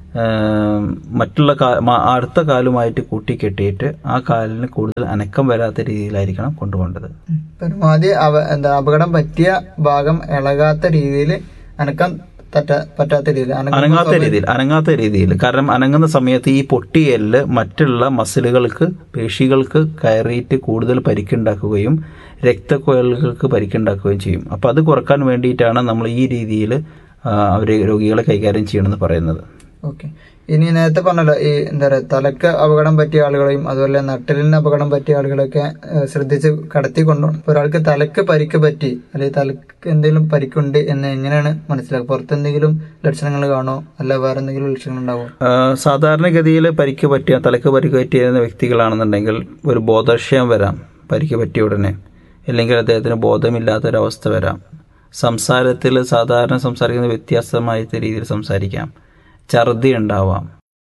Speaker 1: ഏഹ്, മറ്റുള്ള കാ- മ- അടുത്ത കാലുമായിട്ട് കൂട്ടി കെട്ടിയിട്ട് ആ കാലിന് കൂടുതൽ അനക്കം വരാത്ത രീതിയിലായിരിക്കണം കൊണ്ടുപോകേണ്ടത്
Speaker 2: പരമാവധി അവ എന്താ അപകടം പറ്റിയ ഭാഗം ഇളകാത്ത രീതിയിൽ അനക്കാൻ തട്ട പറ്റാത്ത രീതിയിൽ അനങ്ങുമ്പോൾ
Speaker 1: അനങ്ങാത്ത രീതിയിൽ അനങ്ങാത്ത രീതിയിൽ കാരണം അനങ്ങുന്ന സമയത്ത് ഈ പൊട്ടിയെല്ല് മറ്റുള്ള മസിലുകൾക്ക് പേശികൾക്ക് കയറിയിട്ട് കൂടുതൽ പരിക്കുണ്ടാക്കുകയും രക്തക്കുഴലുകൾക്ക് പരിക്കുണ്ടാക്കുകയും ചെയ്യും അപ്പോൾ അത് കുറക്കാൻ വേണ്ടിയിട്ടാണ് നമ്മൾ ഈ രീതിയിൽ അവർ രോഗികളെ കൈകാര്യം ചെയ്യണമെന്ന് പറയുന്നത്
Speaker 2: ഓക്കെ ഇനി നേരത്തെ പറഞ്ഞല്ലോ ഈ എന്താ പറയാ തലക്ക് അപകടം പറ്റിയ ആളുകളെയും അതുപോലെ നട്ടലിന് അപകടം പറ്റിയ ആളുകളൊക്കെ ഏഹ്, ശ്രദ്ധിച്ച് കടത്തി കൊണ്ടുപോകണം ഇപ്പൊ ഒരാൾക്ക് തലക്ക് പരിക്ക് പറ്റി അല്ലെങ്കിൽ തലക്ക് എന്തെങ്കിലും പരിക്കുണ്ട് എന്ന് എങ്ങനെയാണ് മനസ്സിലാക്കുക പുറത്ത് എന്തെങ്കിലും ലക്ഷണങ്ങൾ കാണോ അല്ല വേറെ എന്തെങ്കിലും ലക്ഷണങ്ങൾ ഉണ്ടാവോ
Speaker 1: ആ, സാധാരണഗതിയിൽ പരിക്ക് പറ്റിയ തലക്ക് പരിക്ക് പറ്റിയിരുന്ന വ്യക്തികളാണെന്നുണ്ടെങ്കിൽ ഒരു ബോധക്ഷയം വരാം പരിക്ക് പറ്റിയ ഉടനെ അല്ലെങ്കിൽ അദ്ദേഹത്തിന് ബോധമില്ലാത്തൊരവസ്ഥ വരാം സംസാരത്തിൽ സാധാരണ സംസാരിക്കുന്ന വ്യത്യാസമായിട്ട് രീതിയിൽ സംസാരിക്കാം ഛർദി ഉണ്ടാവാം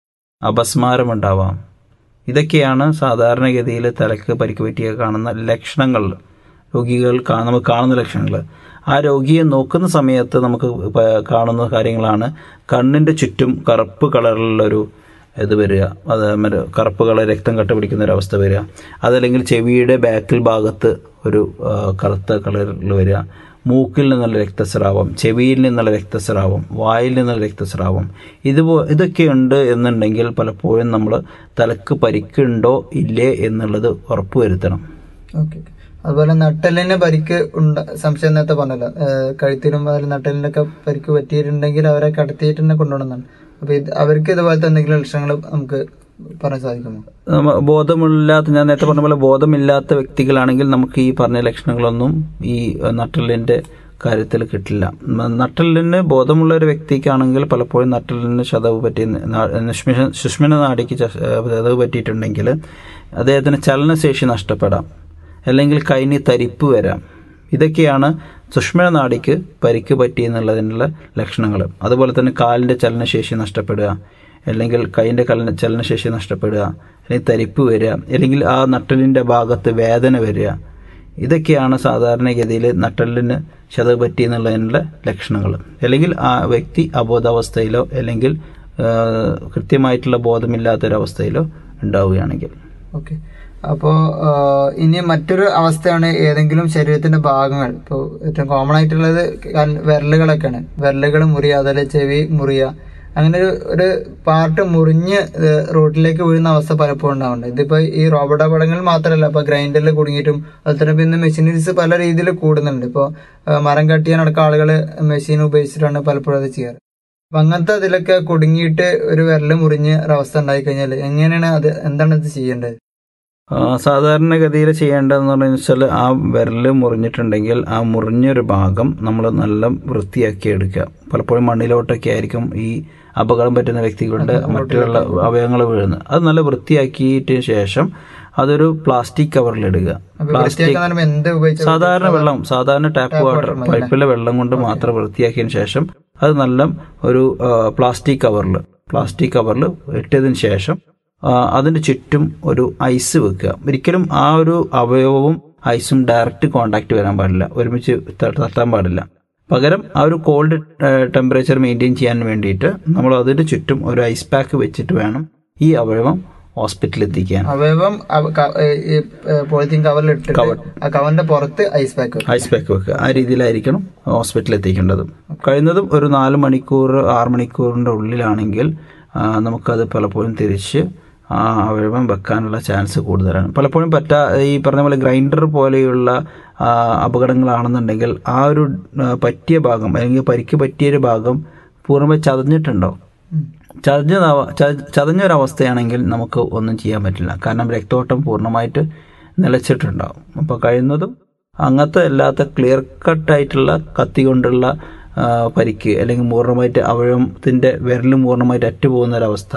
Speaker 1: അപസ്മാരം ഉണ്ടാവാം ഇതൊക്കെയാണ് സാധാരണഗതിയിൽ തലക്ക് പരിക്ക് പറ്റിയ കാണുന്ന ലക്ഷണങ്ങൾ രോഗികൾ കാ- നമുക്ക് കാണുന്ന ലക്ഷണങ്ങൾ ആ രോഗിയെ നോക്കുന്ന സമയത്ത് നമുക്ക് പ- കാണുന്ന കാര്യങ്ങളാണ് കണ്ണിൻ്റെ ചുറ്റും കറുപ്പ് കളറിലുള്ളൊരു ഇത് വരിക അത് മറ്റേ കറുപ്പ് കളർ രക്തം കട്ട പിടിക്കുന്ന ഒരു അവസ്ഥ വരിക അതല്ലെങ്കിൽ ചെവിയുടെ ബാക്കിൽ ഭാഗത്ത് ഒരു ആ, കറുത്ത കളറിൽ വരിക മൂക്കിൽ നിന്നുള്ള രക്തസ്രാവം ചെവിയിൽ നിന്നുള്ള രക്തസ്രാവം വായിൽ നിന്നുള്ള രക്തസ്രാവം ഇതുപോ ഇതൊക്കെയുണ്ട് എന്നുണ്ടെങ്കിൽ പലപ്പോഴും നമ്മൾ തലക്ക് പരിക്കുണ്ടോ ഇല്ലേ എന്നുള്ളത് ഉറപ്പുവരുത്തണം
Speaker 2: ഓക്കെ അതുപോലെ നട്ടലിന് പരിക്ക് ഉണ്ട് സംശയം നേരത്തെ പറഞ്ഞല്ലോ ഏഹ് കഴുത്തിലും അതുപോലെ നട്ടലിനൊക്കെ പരിക്ക് പറ്റിയിട്ടുണ്ടെങ്കിൽ അവരെ കടത്തിയിട്ട് തന്നെ കൊണ്ടുപോകണമെന്നാണ് അപ്പൊ ഇത് അവർക്ക് ഇതുപോലത്തെ എന്തെങ്കിലും ലക്ഷണങ്ങൾ നമുക്ക് പറയാൻ സാധിക്കുമോ
Speaker 1: നമ്മ- ബോധമില്ലാത്ത ഞാൻ നേരത്തെ പറഞ്ഞ പോലെ ബോധമില്ലാത്ത വ്യക്തികളാണെങ്കിൽ നമുക്ക് ഈ പറഞ്ഞ ലക്ഷണങ്ങളൊന്നും ഈ അഹ്, നട്ടെല്ലിന്റെ കാര്യത്തിൽ കിട്ടില്ല മ- നട്ടെല്ലിന് ബോധമുള്ള ഒരു വ്യക്തിക്കാണെങ്കിൽ പലപ്പോഴും നട്ടെല്ലിന് ചതവ് പറ്റി ന- നിഷ്മിഷ- സുഷ്മിന നാടിക്ക് ച- ഏഹ്, ചതവ് പറ്റിയിട്ടുണ്ടെങ്കിൽ അദ്ദേഹത്തിന് ചലനശേഷി നഷ്ടപ്പെടാം അല്ലെങ്കിൽ കൈന് തരിപ്പ് വരാം ഇതൊക്കെയാണ് സുഷ്മിന നാടിക്ക് പരിക്ക് പറ്റി എന്നുള്ളതിനുള്ള ലക്ഷണങ്ങൾ അതുപോലെ തന്നെ കാലിൻ്റെ ചലനശേഷി നഷ്ടപ്പെടുക അല്ലെങ്കിൽ കൈൻ്റെ കലന ചലനശേഷി നഷ്ടപ്പെടുക അല്ലെങ്കിൽ തരിപ്പ് വരിക അല്ലെങ്കിൽ ആ നട്ടലിൻ്റെ ഭാഗത്ത് വേദന വരിക ഇതൊക്കെയാണ് സാധാരണഗതിയിൽ നട്ടലിന് ചതവ് പറ്റി എന്നുള്ളതിനുള്ള ലക്ഷണങ്ങൾ അല്ലെങ്കിൽ ആ വ്യക്തി അബോധാവസ്ഥയിലോ അല്ലെങ്കിൽ ആ, കൃത്യമായിട്ടുള്ള ബോധമില്ലാത്തൊരവസ്ഥയിലോ ഉണ്ടാവുകയാണെങ്കിൽ
Speaker 2: ഓക്കെ അപ്പോ ആഹ്, ഇനി മറ്റൊരു അവസ്ഥയാണ് ഏതെങ്കിലും ശരീരത്തിന്റെ ഭാഗങ്ങൾ ഇപ്പോൾ ഏറ്റവും കോമൺ ആയിട്ടുള്ളത് കാൽ- വിരലുകളൊക്കെയാണ് വിരലുകൾ മുറിയുക അതുപോലെ ചെവി മുറിയുക അങ്ങനെ ഒരു ഒരു പാർട്ട് മുറിഞ്ഞ് ഏഹ്, റോഡിലേക്ക് വീഴുന്ന അവസ്ഥ പലപ്പോഴും ഉണ്ടാവുന്നുണ്ട് ഇതിപ്പോ ഈ റോബോട്ട് അപകടങ്ങൾ മാത്രമല്ല ഇപ്പൊ ഗ്രൈൻഡറിൽ കുടുങ്ങിയിട്ടും അതുപോലെ തന്നെ ഇന്ന് മെഷീനറീസ് പല രീതിയിൽ കൂടുന്നുണ്ട് ഇപ്പോൾ മരം കട്ടിയാനടക്കം ആളുകൾ മെഷീൻ ഉപയോഗിച്ചിട്ടാണ് പലപ്പോഴും അത് ചെയ്യാറ് അപ്പൊ അങ്ങനത്തെ അതിലൊക്കെ കുടുങ്ങിയിട്ട് ഒരു വിരല് മുറിഞ്ഞ് ഒരവസ്ഥ ഉണ്ടായി കഴിഞ്ഞാൽ എങ്ങനെയാണ് അത് എന്താണ് ഇത് ചെയ്യേണ്ടത്
Speaker 1: ആ, സാധാരണഗതിയിൽ ചെയ്യേണ്ടതെന്ന് പറഞ്ഞു വെച്ചാൽ ആ വിരൽ മുറിഞ്ഞിട്ടുണ്ടെങ്കിൽ ആ മുറിഞ്ഞൊരു ഭാഗം നമ്മൾ നല്ല വൃത്തിയാക്കി എടുക്കുക പലപ്പോഴും മണ്ണിലോട്ടൊക്കെ ആയിരിക്കും ഈ അപകടം പറ്റുന്ന വ്യക്തികളുടെ മറ്റുള്ള അവയവങ്ങൾ വീഴുന്നത് അത് നല്ല വൃത്തിയാക്കിയിട്ട് ശേഷം അതൊരു പ്ലാസ്റ്റിക് കവറിലിടുക
Speaker 2: അപ്പൊ വൃത്തിയാക്കാൻ പറയുമ്പോ എന്ത് ഉപയോഗിച്ച
Speaker 1: സാധാരണ വെള്ളം സാധാരണ ടാപ്പ് വാട്ടർ പൈപ്പിലെ വെള്ളം കൊണ്ട് മാത്രം വൃത്തിയാക്കിയതിന് ശേഷം അത് നല്ല ഒരു ആ, പ്ലാസ്റ്റിക് കവറിൽ പ്ലാസ്റ്റിക് കവറിൽ ഇട്ടതിന് ശേഷം ആ, അതിന്റെ ചുറ്റും ഒരു ഐസ് വെക്കുക ഒരിക്കലും ആ ഒരു അവയവവും ഐസും ഡയറക്റ്റ് കോണ്ടാക്ട് വരാൻ പാടില്ല ഒരുമിച്ച് ത- തട്ടാൻ പാടില്ല പകരം ആ ഒരു കോൾഡ് ടെമ്പറേച്ചർ മെയിൻറ്റെയിൻ ചെയ്യാൻ വേണ്ടിയിട്ട് നമ്മൾ അതിന്റെ ചുറ്റും ഒരു ഐസ് പാക്ക് വെച്ചിട്ട് വേണം ഈ അവയവം ഹോസ്പിറ്റലിൽ എത്തിക്കാൻ
Speaker 2: അവയവം അവ- ക- ഏ- ഈ പോളിത്തീൻ കവറിൽ ഇട്ടിട്ട് ആ കവറിന്റെ പുറത്ത് ഐസ് പാക്ക് വെക്കും
Speaker 1: ഐസ് പാക്ക് വെക്കുക ആ രീതിയിലായിരിക്കണം ഹോസ്പിറ്റലിൽ എത്തിക്കേണ്ടത് കഴിയുന്നതും ഒരു നാല് മണിക്കൂർ ആറ് മണിക്കൂറിൻ്റെ ഉള്ളിലാണെങ്കിൽ ആ, നമുക്കത് പലപ്പോഴും തിരിച്ച് ആ അവയവം വെക്കാനുള്ള ചാൻസ് കൂടുതലാണ് പലപ്പോഴും പറ്റാ ഈ പറഞ്ഞ പോലെ ഗ്രൈൻഡർ പോലെയുള്ള ആ, അപകടങ്ങളാണെന്നുണ്ടെങ്കിൽ ആ ഒരു ആ, പറ്റിയ ഭാഗം അല്ലെങ്കിൽ പരിക്ക് പറ്റിയൊരു ഭാഗം പൂർണ്ണമായി ചതഞ്ഞിട്ടുണ്ടാവും ചതഞ്ഞ ചതഞ്ഞൊരവസ്ഥയാണെങ്കിൽ നമുക്ക് ഒന്നും ചെയ്യാൻ പറ്റില്ല കാരണം രക്തോട്ടം പൂർണ്ണമായിട്ട് നിലച്ചിട്ടുണ്ടാവും അപ്പോൾ കഴിയുന്നതും അങ്ങനത്തെ അല്ലാത്ത ക്ലിയർ കട്ടായിട്ടുള്ള കത്തി കൊണ്ടുള്ള ആ, പരിക്ക് അല്ലെങ്കിൽ പൂർണ്ണമായിട്ട് അവയവത്തിൻ്റെ വിരൽ പൂർണ്ണമായിട്ട് അറ്റുപോകുന്ന ഒരവസ്ഥ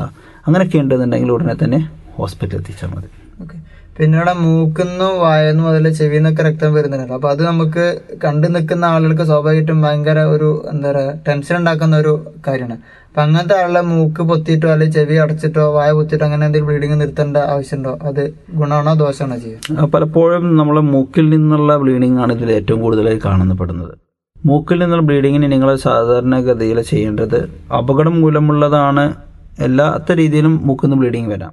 Speaker 1: അങ്ങനെയൊക്കെ ഉണ്ടെന്നുണ്ടെങ്കിൽ ഉടനെ തന്നെ ഹോസ്പിറ്റലിൽ എത്തിച്ചാൽ മതി
Speaker 2: ഓക്കെ പിന്നെ ഇവിടെ മൂക്കുന്നു വായന്നു മുതൽ ചെവിന്നൊക്കെ രക്തം വരുന്നുണ്ട് അപ്പൊ അത് നമുക്ക് കണ്ടു നിൽക്കുന്ന ആളുകൾക്ക് സ്വാഭാവികമായിട്ടും ഭയങ്കര ഒരു എന്താ പറയാ ടെൻഷൻ ഉണ്ടാക്കുന്ന ഒരു കാര്യമാണ് അപ്പൊ അങ്ങനത്തെ ആളുടെ മൂക്ക് പൊത്തിയിട്ടോ അല്ലെങ്കിൽ ചെവി അടച്ചിട്ടോ വായ പൊത്തിയിട്ടോ അങ്ങനെ എന്തെങ്കിലും ബ്ലീഡിങ് നിർത്തേണ്ട ആവശ്യമുണ്ടോ അത് ഗുണമാണോ ദോഷമാണോ ചെയ്യുക
Speaker 1: ആ, പലപ്പോഴും നമ്മളെ മൂക്കിൽ നിന്നുള്ള ബ്ലീഡിംഗ് ആണ് ഇതിൽ ഏറ്റവും കൂടുതലായി കാണപ്പെടുന്നത് മൂക്കിൽ നിന്നുള്ള ബ്ലീഡിങ്ങിന് നിങ്ങൾ സാധാരണഗതിയിൽ ചെയ്യേണ്ടത് അപകടം മൂലമുള്ളതാണ് എല്ലാത്ത രീതിയിലും മൂക്കിൽ നിന്ന് ബ്ലീഡിങ് വരാം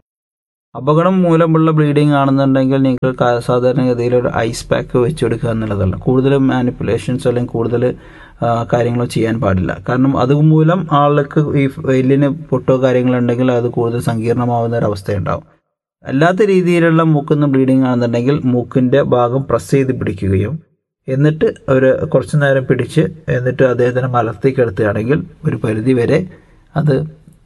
Speaker 1: അപകടം മൂലമുള്ള ബ്ലീഡിംഗ് ആണെന്നുണ്ടെങ്കിൽ നിങ്ങൾ ക- സാധാരണഗതിയിൽ ഒരു ഐസ് പാക്ക് വെച്ച് കൊടുക്കുക എന്നുള്ളതല്ല കൂടുതൽ മാനിപ്പുലേഷൻസ് അല്ലെങ്കിൽ കൂടുതൽ ആ, കാര്യങ്ങളോ ചെയ്യാൻ പാടില്ല കാരണം അതുമൂലം ആൾക്ക് ഈ എല്ലിന് പൊട്ടോ കാര്യങ്ങളുണ്ടെങ്കിൽ അത് കൂടുതൽ സങ്കീർണമാവുന്ന ഒരു അവസ്ഥയുണ്ടാവും അല്ലാത്ത രീതിയിലുള്ള മൂക്കുന്ന ബ്ലീഡിംഗ് ആണെന്നുണ്ടെങ്കിൽ മൂക്കിന്റെ ഭാഗം പ്രസ് ചെയ്ത് പിടിക്കുകയും എന്നിട്ട് ഒരു കുറച്ചു നേരം പിടിച്ച് എന്നിട്ട് അദ്ദേഹത്തിനെ മലർത്തി കിടത്തുകയാണെങ്കിൽ ഒരു പരിധി വരെ അത്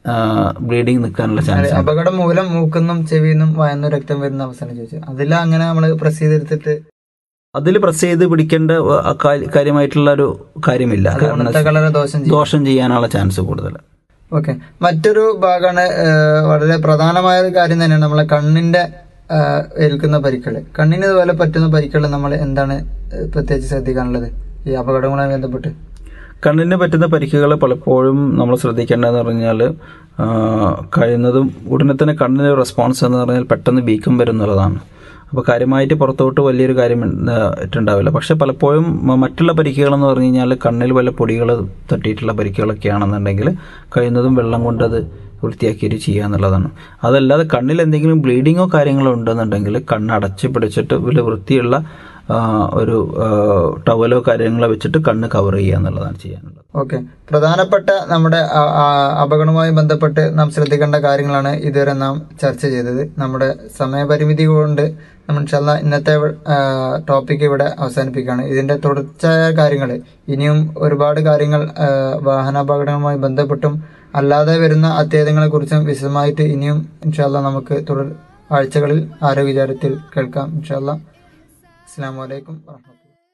Speaker 1: ബ്ലീഡിങ് നിൽക്കാനുള്ള ചാൻസ് ഉണ്ട്
Speaker 2: അപകടം മൂലം മൂക്കുന്നും ചെവിന്നും വായന്നും രക്തം വരുന്ന അവസ്ഥയാണ് ചോദിച്ചത് അതിൽ അങ്ങനെ നമ്മൾ പ്രസ് ചെയ്തെടുത്തിട്ട്
Speaker 1: അതിൽ പ്രസ് ചെയ്ത് പിടിക്കേണ്ട ആ, കാ- കാര്യമായിട്ടുള്ള ഒരു കാര്യമില്ല
Speaker 2: അത്
Speaker 1: കാരണം
Speaker 2: ഉണത്ത കളറ് ദോഷം ചെയ്യും
Speaker 1: ദോഷം ചെയ്യാനുള്ള ചാൻസ് കൂടുതൽ
Speaker 2: ഓക്കെ മറ്റൊരു ഭാഗമാണ് ഏഹ്, വളരെ പ്രധാനമായ ഒരു കാര്യം തന്നെയാണ് നമ്മളെ കണ്ണിന്റെ ഏഹ്, ഏൽക്കുന്ന പരിക്കുകൾ കണ്ണിന് ഇതുപോലെ പറ്റുന്ന പരിക്കുകൾ നമ്മൾ എന്താണ് ഏഹ്, പ്രത്യേകിച്ച് ശ്രദ്ധിക്കാനുള്ളത് ഈ അപകടങ്ങളുമായി ബന്ധപ്പെട്ട്
Speaker 1: കണ്ണിന് പറ്റുന്ന പരിക്കുകൾ പലപ്പോഴും നമ്മൾ ശ്രദ്ധിക്കേണ്ടതെന്ന് പറഞ്ഞാൽ ആ, കഴിയുന്നതും ഉടനെ തന്നെ കണ്ണിന് റെസ്പോൺസ് എന്ന് പറഞ്ഞാൽ പെട്ടെന്ന് വീക്കം വരുന്നുള്ളതാണ് അപ്പോൾ കാര്യമായിട്ട് പുറത്തോട്ട് വലിയൊരു കാര്യം ആ, ഇട്ടുണ്ടാവില്ല പക്ഷെ പലപ്പോഴും മ- മറ്റുള്ള പരിക്കുകളെന്ന് പറഞ്ഞു കഴിഞ്ഞാൽ കണ്ണിൽ വല്ല പൊടികൾ തട്ടിയിട്ടുള്ള പരിക്കുകളൊക്കെ ആണെന്നുണ്ടെങ്കിൽ കഴിയുന്നതും വെള്ളം കൊണ്ട് അത് വൃത്തിയാക്കിയിട്ട് ചെയ്യുക എന്നുള്ളതാണ് അതല്ലാതെ കണ്ണിൽ എന്തെങ്കിലും ബ്ലീഡിങ്ങോ കാര്യങ്ങളോ ഉണ്ടെന്നുണ്ടെങ്കിൽ കണ്ണ് അടച്ച് പിടിച്ചിട്ട് വലിയ വൃത്തിയുള്ള ആ, ഒരു ആ, ടവലോ കാര്യങ്ങളോ വെച്ചിട്ട് കണ്ണ് കവർ ചെയ്യുക എന്നുള്ളതാണ് ചെയ്യാനുള്ളത്
Speaker 2: ഓക്കെ പ്രധാനപ്പെട്ട നമ്മുടെ ആ- ആ- അപകടവുമായി ബന്ധപ്പെട്ട് നാം ശ്രദ്ധിക്കേണ്ട കാര്യങ്ങളാണ് ഇതുവരെ നാം ചർച്ച ചെയ്തത് നമ്മുടെ സമയപരിമിതി കൊണ്ട് നമ്മൾ ഇൻഷാല്ലാ ഇന്നത്തെ ടോപ്പിക് ഇവിടെ അവസാനിപ്പിക്കുകയാണ് ഇതിന്റെ തുടർച്ചയായ കാര്യങ്ങൾ ഇനിയും ഒരുപാട് കാര്യങ്ങൾ ആ, വാഹനാപകടങ്ങളുമായി ബന്ധപ്പെട്ടും അല്ലാതെ വരുന്ന അത്യാഹിതങ്ങളെ കുറിച്ചും വിശദമായിട്ട് ഇനിയും ഇൻഷാല്ല നമുക്ക് തുടർ ആഴ്ചകളിൽ ആരോഗ്യചാരത്തിൽ കേൾക്കാം ഇൻഷാല്ല അസ്സാം വലൈക്കും വാഹമത്തുള്ള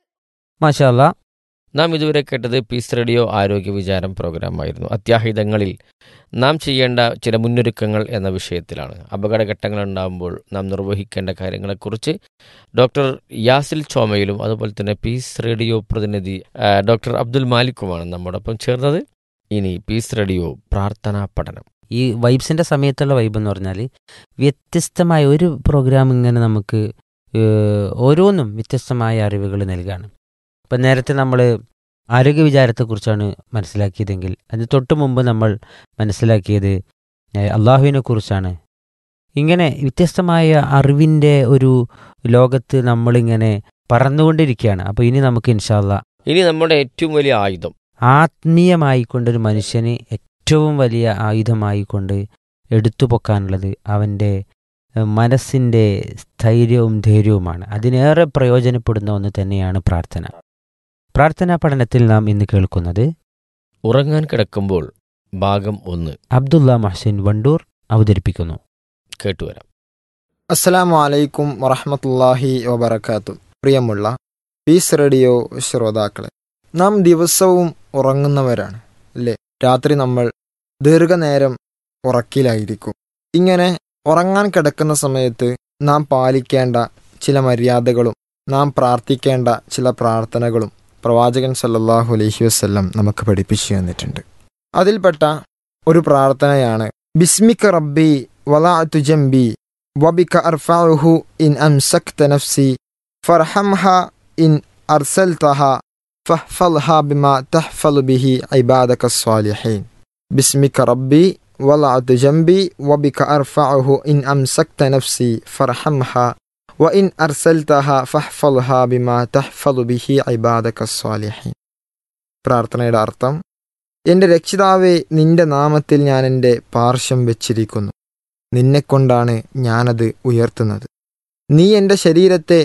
Speaker 3: മാഷാല്ല
Speaker 4: നാം ഇതുവരെ കേട്ടത് പീസ് റേഡിയോ ആരോഗ്യ വിചാരം പ്രോഗ്രാമായിരുന്നു അത്യാഹിതങ്ങളിൽ നാം ചെയ്യേണ്ട ചില മുന്നൊരുക്കങ്ങൾ എന്ന വിഷയത്തിലാണ് അപകടഘട്ടങ്ങൾ ഉണ്ടാകുമ്പോൾ നാം നിർവഹിക്കേണ്ട കാര്യങ്ങളെക്കുറിച്ച് ഡോക്ടർ യാസിൽ ചോമയിലും അതുപോലെ തന്നെ പീസ് റേഡിയോ പ്രതിനിധി ആ, ഡോക്ടർ അബ്ദുൽ മാലിക്കുമാണ് നമ്മോടൊപ്പം ചേർന്നത് ഇനി പീസ് റേഡിയോ പ്രാർത്ഥനാ പഠനം
Speaker 3: ഈ വൈബ്സിന്റെ സമയത്തുള്ള വൈബ് എന്ന് പറഞ്ഞാൽ വ്യത്യസ്തമായ ഒരു പ്രോഗ്രാം ഇങ്ങനെ നമുക്ക് ഏഹ്, ഓരോന്നും വ്യത്യസ്തമായ അറിവുകൾ നൽകാണ് ഇപ്പം നേരത്തെ നമ്മൾ ആരോഗ്യ വിചാരത്തെക്കുറിച്ചാണ് മനസ്സിലാക്കിയതെങ്കിൽ അതിന് തൊട്ട് മുമ്പ് നമ്മൾ മനസ്സിലാക്കിയത് ഏഹ്, അള്ളാഹുവിനെ കുറിച്ചാണ് ഇങ്ങനെ വ്യത്യസ്തമായ അറിവിൻ്റെ ഒരു ലോകത്ത് നമ്മളിങ്ങനെ പറന്നുകൊണ്ടിരിക്കുകയാണ് അപ്പോൾ ഇനി നമുക്ക് ഇൻഷാല്ല
Speaker 4: ഇനി നമ്മുടെ ഏറ്റവും വലിയ ആയുധം
Speaker 3: ആത്മീയമായിക്കൊണ്ടൊരു മനുഷ്യന് ഏറ്റവും വലിയ ആയുധമായിക്കൊണ്ട് എടുത്തു പൊക്കാനുള്ളത് അവൻ്റെ ഏഹ്, മനസ്സിൻ്റെ സ്ഥൈര്യവും ധൈര്യവുമാണ് അതിനേറെ പ്രയോജനപ്പെടുന്ന ഒന്ന് തന്നെയാണ് പ്രാർത്ഥന പ്രാർത്ഥനാ പഠനത്തിൽ നാം ഇന്ന് കേൾക്കുന്നത്
Speaker 4: ഉറങ്ങാൻ കിടക്കുമ്പോൾ ഭാഗം ഒന്ന്
Speaker 3: അബ്ദുള്ള മഹ്സിൻ വണ്ടൂർ അവതരിപ്പിക്കുന്നു
Speaker 4: കേട്ടുവരാം
Speaker 5: അസ്സലാമു അലൈക്കും വറഹമത്തല്ലാഹി വബർക്കാത്തു പ്രിയമുള്ള പീസ് റേഡിയോ ശ്രോതാക്കളെ നാം ദിവസവും ഉറങ്ങുന്നവരാണ് അല്ലേ രാത്രി നമ്മൾ ദീർഘനേരം ഉറക്കിലായിരിക്കും ഇങ്ങനെ ഉറങ്ങാൻ കിടക്കുന്ന സമയത്ത് നാം പാലിക്കേണ്ട ചില മര്യാദകളും നാം പ്രാർത്ഥിക്കേണ്ട ചില പ്രാർത്ഥനകളും പ്രവാചകൻ സല്ലല്ലാഹു അലൈഹി വസല്ലം നമുക്ക് പഠിപ്പിച്ചു തന്നിട്ടുണ്ട് അതിൽപ്പെട്ട ഒരു പ്രാർത്ഥനയാണ് ബിസ്മിക റബ്ബി വലാഅതു ജംബി وبك أرفعه إن أمسكت نفسي فارحمها إن أرسلتها فاحفظها بما تحفظ به عبادك الصالحين باسمك ربي وضعت جنبي وبك أرفعه إن أمسكت نفسي فارحمها وإن أرسلتها فاحفظها بما تحفظ به عبادك الصالحين പ്രാർത്ഥനയുടെ അർത്ഥം എൻ്റെ രക്ഷിതാവെ നിന്റെ നാമത്തിൽ ഞാൻ എൻ്റെ പാർശ്വം വെച്ചിരിക്കുന്നു നിന്നെക്കൊണ്ടാണ് ഞാനത് ഉയർത്തുന്നത് നീ എൻ്റെ ശരീരത്തെ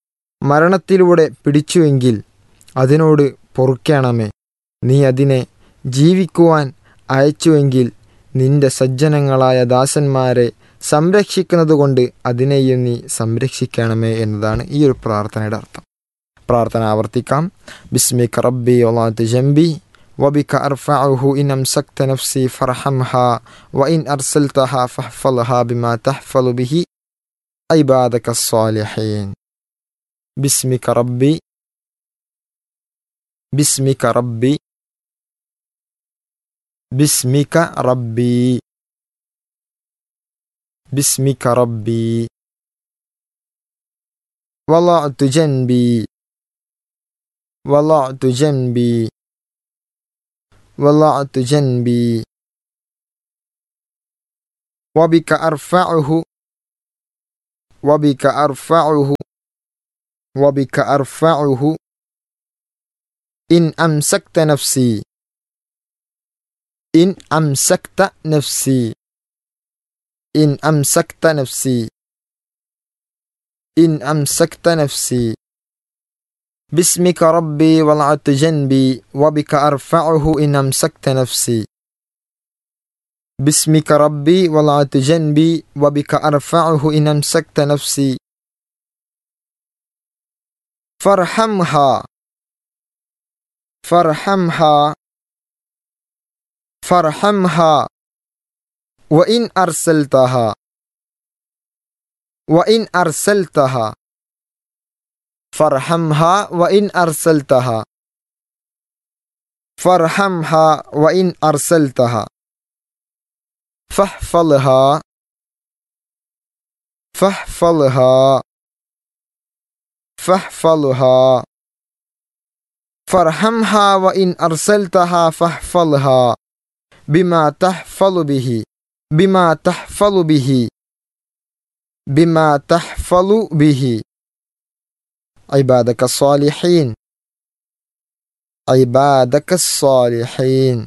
Speaker 5: മരണത്തിലൂടെ പിടിച്ചുവെങ്കിൽ അതിനോട് പൊറുക്കണമേ നീ അതിനെ ജീവിക്കുവാൻ അയച്ചുവെങ്കിൽ നിന്റെ സജ്ജനങ്ങളായ ദാസന്മാരെ സംരക്ഷിക്കുന്നതുകൊണ്ട് അതിനെയും നീ സംരക്ഷിക്കണമേ എന്നതാണ് ഈ ഒരു പ്രാർത്ഥനയുടെ അർത്ഥം പ്രാർത്ഥന ആവർത്തിക്കാം ബിസ്മിക് റബ്ബി ഒലാത്ത് ജംബി وبك أرفعه إن أمسكت نفسي فارحمها وإن أرسلتها فاحفظها بما تحفظ به عبادك الصالحين باسمك ربي باسمك ربي باسمك ربي باسمك ربي وضعت جنبي وضعت جنبي وضعت جنبي وبك أرفعه وبك أرفعه وبك أرفعه إن أمسكت نفسي إن أمسكت نفسي إن أمسكت نفسي إن أمسكت نفسي باسمك ربي وضعت جنبي وبك أرفعه إن أمسكت نفسي باسمك ربي وضعت جنبي وبك أرفعه إن أمسكت نفسي فارحمها فارحمها فارحمها وإن أرسلتها وإن أرسلتها فارحمها وإن أرسلتها فارحمها وإن أرسلتها فاحفظها فاحفظها فاحفظها فارحمها وإن أرسلتها فاحفظها بما تحفظ به بما تحفظ به بما تحفظ به عبادك الصالحين عبادك الصالحين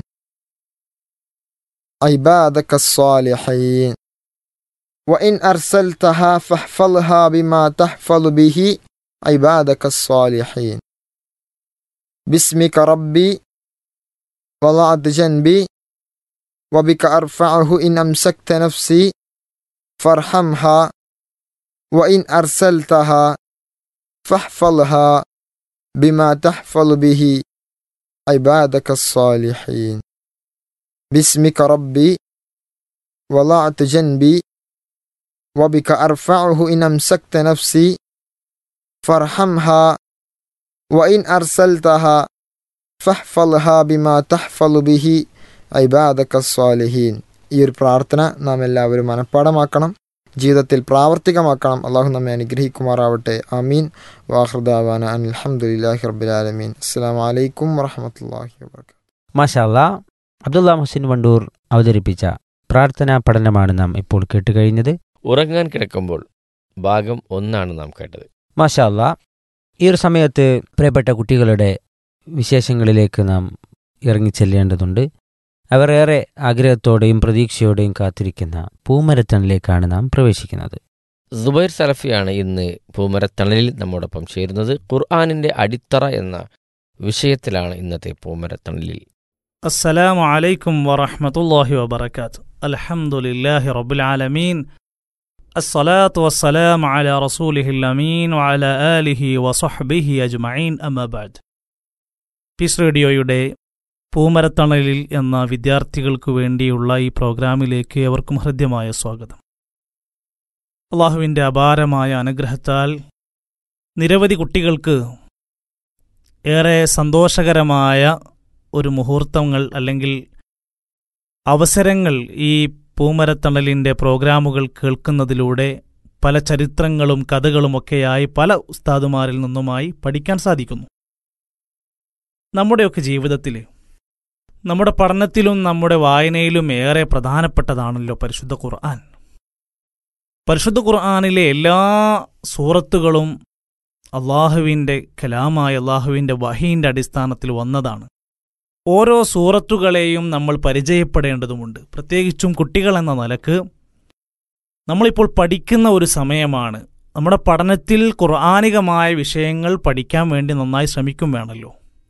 Speaker 5: عبادك الصالحين وإن أرسلتها فاحفظها بما تحفظ به عبادك الصالحين باسمك ربي وضعت جنبي وبك أرفعه إن أمسكت نفسي فارحمها وإن أرسلتها فاحفظها بما تحفظ به عبادك الصالحين باسمك ربي وضعت جنبي وبك أرفعه إن أمسكت نفسي فارحمها وإن أرسلتها فاحفظها بما تحفظ به عبادك الصالحين ഈ ഒരു പ്രാർത്ഥന നാം എല്ലാവരും മനഃപ്പാടമാക്കണം ജീവിതത്തിൽ പ്രാവർത്തികമാക്കണം അള്ളാഹു നമ്മെ അനുഗ്രഹിക്കുമാറാവട്ടെ അമീൻ വാഹൃദാവാന അലഹമുല്ലാഹി റബ്ബുലാലമീൻ അസ്സാം വലൈക്കും വറഹമത്തല്ലാഹി വാബർക്കാത്തു
Speaker 3: മാഷാല്ല അബ്ദുള്ള മുഹസിൻ വണ്ടൂർ അവതരിപ്പിച്ച പ്രാർത്ഥനാ പഠനമാണ് നാം ഇപ്പോൾ കേട്ടുകഴിഞ്ഞത്
Speaker 4: ഉറങ്ങാൻ കിടക്കുമ്പോൾ ഭാഗം ഒന്നാണ് നാം കേട്ടത്
Speaker 3: മാഷാല്ല ഈ ഒരു സമയത്ത് പ്രിയപ്പെട്ട കുട്ടികളുടെ വിശേഷങ്ങളിലേക്ക് നാം ഇറങ്ങിച്ചെല്ലേണ്ടതുണ്ട് അവർ ഏറെ ആഗ്രഹത്തോടെയും പ്രതീക്ഷയോടെയും കാത്തിരിക്കുന്ന പൂമരത്തണിലേക്കാണ് നാം പ്രവേശിക്കുന്നത്
Speaker 4: സുബൈർ സലഫിയാണ് ഇന്ന് പൂമരത്തണലിൽ നമ്മോടൊപ്പം ചേരുന്നത് ഖുർആാനിന്റെ അടിത്തറ എന്ന വിഷയത്തിലാണ് ഇന്നത്തെ പൂമരത്തണലിൽ
Speaker 6: السلام عليكم ورحمة الله وبركاته الحمد لله رب العالمين الصلاة والسلام على رسوله الأمين وعلى آله وصحبه أجمعين أما بعد പീസ് റേഡിയോയുടെ പൂമരത്തണലിൽ എന്ന വിദ്യാർത്ഥികൾക്ക് വേണ്ടിയുള്ള ഈ പ്രോഗ്രാമിലേക്ക് എവർക്കും ഹൃദ്യമായ സ്വാഗതം അള്ളാഹുവിൻ്റെ അപാരമായ അനുഗ്രഹത്താൽ നിരവധി കുട്ടികൾക്ക് ഏറെ സന്തോഷകരമായ ഒരു മുഹൂർത്തങ്ങൾ അല്ലെങ്കിൽ അവസരങ്ങൾ ഈ പൂമരത്തണലിൻ്റെ പ്രോഗ്രാമുകൾ കേൾക്കുന്നതിലൂടെ പല ചരിത്രങ്ങളും കഥകളുമൊക്കെയായി പല ഉസ്താദുമാരിൽ നിന്നുമായി പഠിക്കാൻ സാധിക്കുന്നു നമ്മുടെയൊക്കെ ജീവിതത്തിൽ നമ്മുടെ പഠനത്തിലും നമ്മുടെ വായനയിലും ഏറെ പ്രധാനപ്പെട്ടതാണല്ലോ പരിശുദ്ധ ഖുർആൻ പരിശുദ്ധ ഖുർആനിലെ എല്ലാ സൂറത്തുകളും അള്ളാഹുവിൻ്റെ കലാമായ അള്ളാഹുവിൻ്റെ വഹീൻ്റെ അടിസ്ഥാനത്തിൽ വന്നതാണ് ഓരോ സൂറത്തുകളെയും നമ്മൾ പരിചയപ്പെടേണ്ടതുമുണ്ട് പ്രത്യേകിച്ചും കുട്ടികൾ എന്ന നിലക്ക് നമ്മളിപ്പോൾ പഠിക്കുന്ന ഒരു സമയമാണ് നമ്മുടെ പഠനത്തിൽ ഖുർആാനികമായ വിഷയങ്ങൾ പഠിക്കാൻ വേണ്ടി നന്നായി ശ്രമിക്കും വേണമല്ലോ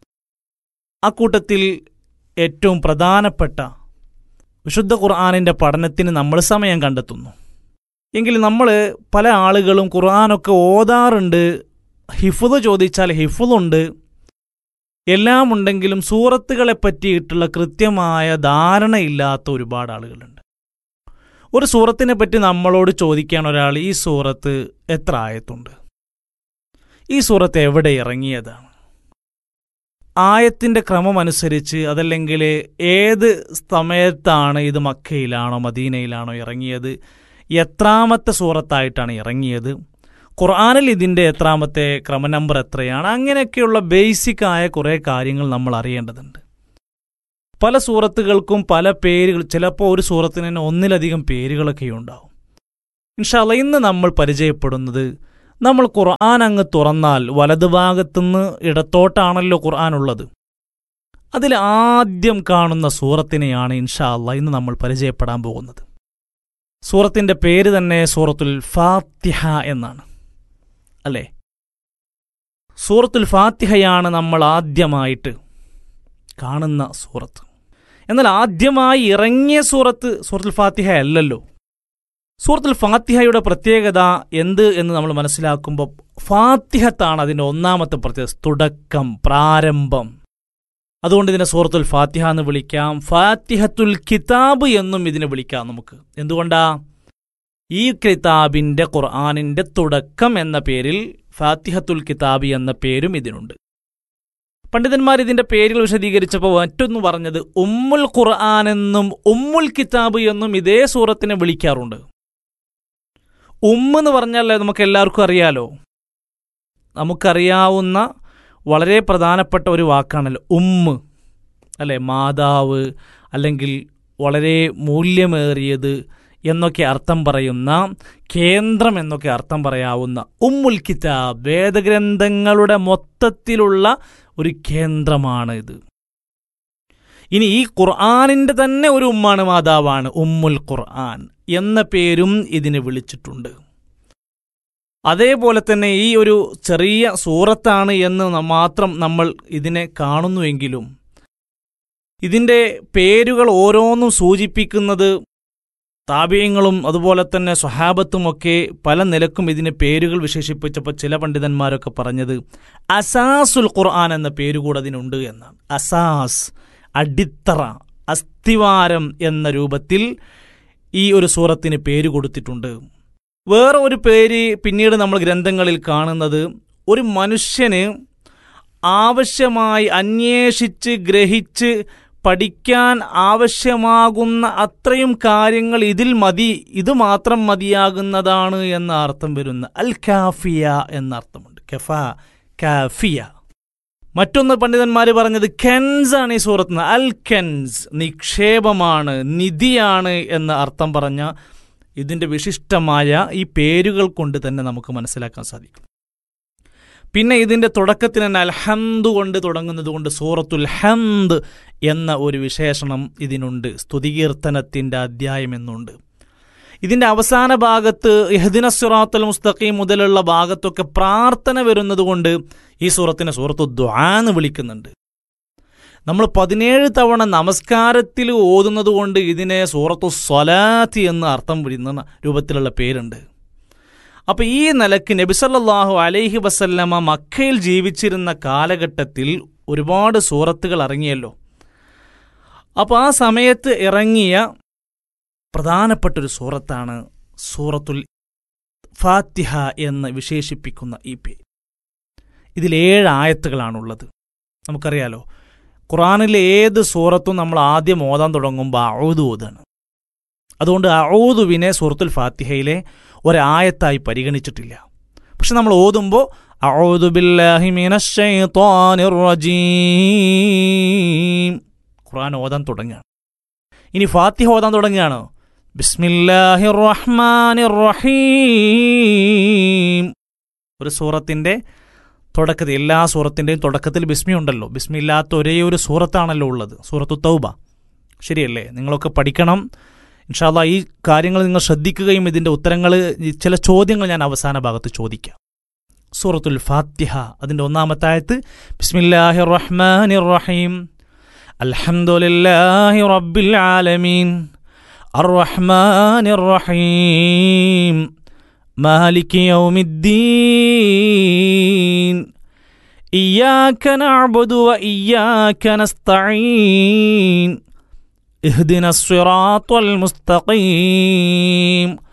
Speaker 6: ആ കൂട്ടത്തിൽ ഏറ്റവും പ്രധാനപ്പെട്ട വിശുദ്ധ ഖുർആാനിൻ്റെ പഠനത്തിന് നമ്മൾ സമയം കണ്ടെത്തുന്നു എങ്കിൽ നമ്മൾ പല ആളുകളും ഖുർആാനൊക്കെ ഓതാറുണ്ട് ഹിഫുദ് ചോദിച്ചാൽ ഹിഫുദുണ്ട് എല്ലാം ഉണ്ടെങ്കിലും സൂറത്തുകളെ പറ്റിയിട്ടുള്ള കൃത്യമായ ധാരണയില്ലാത്ത ഒരുപാട് ആളുകളുണ്ട് ഒരു സൂറത്തിനെ പറ്റി നമ്മളോട് ചോദിക്കാൻ ഒരാൾ ഈ സൂറത്ത് എത്ര ആയത്തുണ്ട് ഈ സൂറത്ത് എവിടെ ഇറങ്ങിയതാണ് ആയത്തിന്റെ ക്രമമനുസരിച്ച് അതല്ലെങ്കിൽ ഏത് സമയത്താണ് ഇത് മക്കയിലാണോ മദീനയിലാണോ ഇറങ്ങിയത് എത്രാമത്തെ സൂറത്തായിട്ടാണ് ഇറങ്ങിയത് ഖുർആാനിൽ ഇതിൻ്റെ എത്രാമത്തെ ക്രമ നമ്പർ എത്രയാണ് അങ്ങനെയൊക്കെയുള്ള ബേസിക് ആയ കുറേ കാര്യങ്ങൾ നമ്മൾ അറിയേണ്ടതുണ്ട് പല സൂറത്തുകൾക്കും പല പേരുകൾ ചിലപ്പോൾ ഒരു സൂറത്തിന് തന്നെ ഒന്നിലധികം പേരുകളൊക്കെ ഉണ്ടാവും ഇൻഷാല്ല ഇന്ന് നമ്മൾ പരിചയപ്പെടുന്നത് നമ്മൾ ഖുർആൻ അങ്ങ് തുറന്നാൽ വലതുഭാഗത്തുനിന്ന് ഇടത്തോട്ടാണല്ലോ ഖുർആൻ ഉള്ളത് അതിൽ ആദ്യം കാണുന്ന സൂറത്തിനെയാണ് ഇൻഷാ അല്ല ഇന്ന് നമ്മൾ പരിചയപ്പെടാൻ പോകുന്നത് സൂറത്തിന്റെ പേര് തന്നെ സൂറത്തുൽ ഫാത്തിഹ എന്നാണ് അല്ലേ സൂറത്തുൽ ഫാത്തിഹയാണ് നമ്മൾ ആദ്യമായിട്ട് കാണുന്ന സൂറത്ത് എന്നാൽ ആദ്യമായി ഇറങ്ങിയ സൂറത്ത് സൂറത്തുൽ ഫാത്തിഹ അല്ലല്ലോ സൂറത്തുൽ ഫാത്തിഹയുടെ പ്രത്യേകത എന്ത് എന്ന് നമ്മൾ മനസ്സിലാക്കുമ്പോൾ ഫാത്തിഹത്താണ് അതിൻ്റെ ഒന്നാമത്തെ പ്രത്യേകത തുടക്കം പ്രാരംഭം അതുകൊണ്ട് ഇതിനെ സൂറത്തുൽ ഫാത്തിഹ എന്ന് വിളിക്കാം ഫാത്തിഹത്തുൽ കിതാബ് എന്നും ഇതിനെ വിളിക്കാം നമുക്ക് എന്തുകൊണ്ടാ ഈ കിതാബിന്റെ ഖുർആാനിന്റെ തുടക്കം എന്ന പേരിൽ ഫാത്തിഹത്തുൽ കിതാബ് എന്ന പേരും ഇതിനുണ്ട് പണ്ഡിതന്മാർ ഇതിന്റെ പേരുകൾ വിശദീകരിച്ചപ്പോൾ മറ്റൊന്ന് പറഞ്ഞത് ഉമ്മുൽ ഖുർആൻ എന്നും ഉമ്മുൽ കിതാബ് എന്നും ഇതേ സൂറത്തിനെ വിളിക്കാറുണ്ട് ഉമ്മ് എന്ന് പറഞ്ഞാൽ നമുക്ക് എല്ലാവർക്കും അറിയാലോ നമുക്കറിയാവുന്ന വളരെ പ്രധാനപ്പെട്ട ഒരു വാക്കാണല്ലോ ഉമ്മ് അല്ലെ മാതാവ് അല്ലെങ്കിൽ വളരെ മൂല്യമേറിയത് എന്നൊക്കെ അർത്ഥം പറയുന്ന കേന്ദ്രം എന്നൊക്കെ അർത്ഥം പറയാവുന്ന ഉമ്മുൽ കിതാബ് വേദഗ്രന്ഥങ്ങളുടെ മൊത്തത്തിലുള്ള ഒരു കേന്ദ്രമാണ് ഇത് ഇനി ഈ ഖുർആാനിന്റെ തന്നെ ഒരു ഉമ്മാണ് മാതാവാണ് ഉമ്മുൽ ഖുർആൻ എന്ന പേരും ഇതിനെ വിളിച്ചിട്ടുണ്ട് അതേപോലെ തന്നെ ഈ ഒരു ചെറിയ സൂറത്താണ് എന്ന് ന- മാത്രം നമ്മൾ ഇതിനെ കാണുന്നുവെങ്കിലും ഇതിന്റെ പേരുകൾ ഓരോന്നും സൂചിപ്പിക്കുന്നത് താപീയങ്ങളും അതുപോലെ തന്നെ സ്വഹാബത്തുമൊക്കെ പല നിലക്കും ഇതിന് പേരുകൾ വിശേഷിപ്പിച്ചപ്പോൾ ചില പണ്ഡിതന്മാരൊക്കെ പറഞ്ഞത് അസാസുൽ ഖുർആൻ എന്ന പേര് കൂടെ അതിനുണ്ട് എന്നാണ് അസാസ് അടിത്തറ അസ്ഥിവാരം എന്ന രൂപത്തിൽ ഈ ഒരു സൂറത്തിന് പേര് കൊടുത്തിട്ടുണ്ട് വേറെ ഒരു പേര് പിന്നീട് നമ്മൾ ഗ്രന്ഥങ്ങളിൽ കാണുന്നത് ഒരു മനുഷ്യന് ആവശ്യമായി അന്വേഷിച്ച് ഗ്രഹിച്ച് പഠിക്കാൻ ആവശ്യമാകുന്ന അത്രയും കാര്യങ്ങൾ ഇതിൽ മതി ഇത് മാത്രം മതിയാകുന്നതാണ് എന്ന അർത്ഥം വരുന്ന അൽ കാഫിയ എന്ന അർത്ഥമുണ്ട് കഫ കാഫിയ മറ്റൊന്ന് പണ്ഡിതന്മാർ പറഞ്ഞത് കെൻസ് ആണ് ഈ സൂറത്ത് അൽ കെൻസ് നിക്ഷേപമാണ് നിധിയാണ് എന്ന അർത്ഥം പറഞ്ഞ ഇതിന്റെ വിശിഷ്ടമായ ഈ പേരുകൾ കൊണ്ട് തന്നെ നമുക്ക് മനസ്സിലാക്കാൻ സാധിക്കും പിന്നെ ഇതിന്റെ തുടക്കത്തിൽ തന്നെ അൽഹന്ത് കൊണ്ട് തുടങ്ങുന്നത് കൊണ്ട് സൂറത്തുൽ ഹന്ത് എന്ന ഒരു വിശേഷണം ഇതിനുണ്ട് സ്തുതികീർത്തനത്തിന്റെ അധ്യായം എന്നുണ്ട് ഇതിന്റെ അവസാന ഭാഗത്ത് യഹദിന സുറാത്തുൽ മുസ്തഖീം മുതലുള്ള ഭാഗത്തൊക്കെ പ്രാർത്ഥന വരുന്നത് കൊണ്ട് ഈ സൂറത്തിനെ സൂറത്തു ദ്വാ എന്ന് വിളിക്കുന്നുണ്ട് നമ്മൾ പതിനേഴ് തവണ നമസ്കാരത്തിൽ ഓതുന്നത് കൊണ്ട് ഇതിനെ സൂറത്തു സ്വലാത്തി എന്ന് അർത്ഥം വിടുന്ന രൂപത്തിലുള്ള പേരുണ്ട് അപ്പൊ ഈ നിലക്ക് നബിസല്ലാഹു അലൈഹി വസല്ലമ മക്കയിൽ ജീവിച്ചിരുന്ന കാലഘട്ടത്തിൽ ഒരുപാട് സൂറത്തുകൾ ഇറങ്ങിയല്ലോ അപ്പോൾ ആ സമയത്ത് ഇറങ്ങിയ പ്രധാനപ്പെട്ടൊരു സൂറത്താണ് സൂറത്തുൽ ഫാത്തിഹ എന്ന് വിശേഷിപ്പിക്കുന്ന ഈ പേര് ഇതിൽ ഏഴ് ആയത്തുകളാണുള്ളത് നമുക്കറിയാലോ ഖുറാനിലെ ഏത് സൂറത്തും നമ്മൾ ആദ്യം ഓതാൻ തുടങ്ങുമ്പോൾ അഴുതു ഓതാണ് അതുകൊണ്ട് അഊദുവിനെ സൂറത്തുൽ ഫാത്തിഹയിലെ ഒരായത്തായി പരിഗണിച്ചിട്ടില്ല പക്ഷെ നമ്മൾ ഓതുമ്പോൾ അഊദു ബില്ലാഹി മിനശ് ശൈത്വാനിർ റജീം ഖുർആൻ ഓതാൻ തുടങ്ങുകയാണ് ഇനി ഫാത്തിഹ ഓതാൻ തുടങ്ങുകയാണോ ബിസ്മില്ലാഹിർ റഹ്മാനിർ റഹീം ഒരു സൂറത്തിന്റെ തുടക്കത്തിൽ എല്ലാ സൂറത്തിന്റെയും തുടക്കത്തിൽ ബിസ്മി ഉണ്ടല്ലോ ബിസ്മി ഇല്ലാത്ത ഒരേ ഒരു സൂറത്താണല്ലോ ഉള്ളത് സൂറത്തു തൗബ ശരിയല്ലേ നിങ്ങളൊക്കെ പഠിക്കണം ഇൻഷാല്ല ഈ കാര്യങ്ങൾ നിങ്ങൾ ശ്രദ്ധിക്കുകയും ഇതിന്റെ ഉത്തരങ്ങൾ ഈ ചില ചോദ്യങ്ങൾ ഞാൻ അവസാന ഭാഗത്ത് ചോദിക്കാം സൂറത്തുൽ ഫാത്തിഹ അതിന്റെ ഒന്നാമത്തെ ആയത്ത് ബിസ്മില്ലാഹി റഹ്മാനി റഹീം അൽഹംദുലില്ലാഹി റബ്ബിൽ ആലമീൻ الرحمن الرحيم مالك يوم الدين إياك نعبد وإياك نستعين اهدنا الصراط المستقيم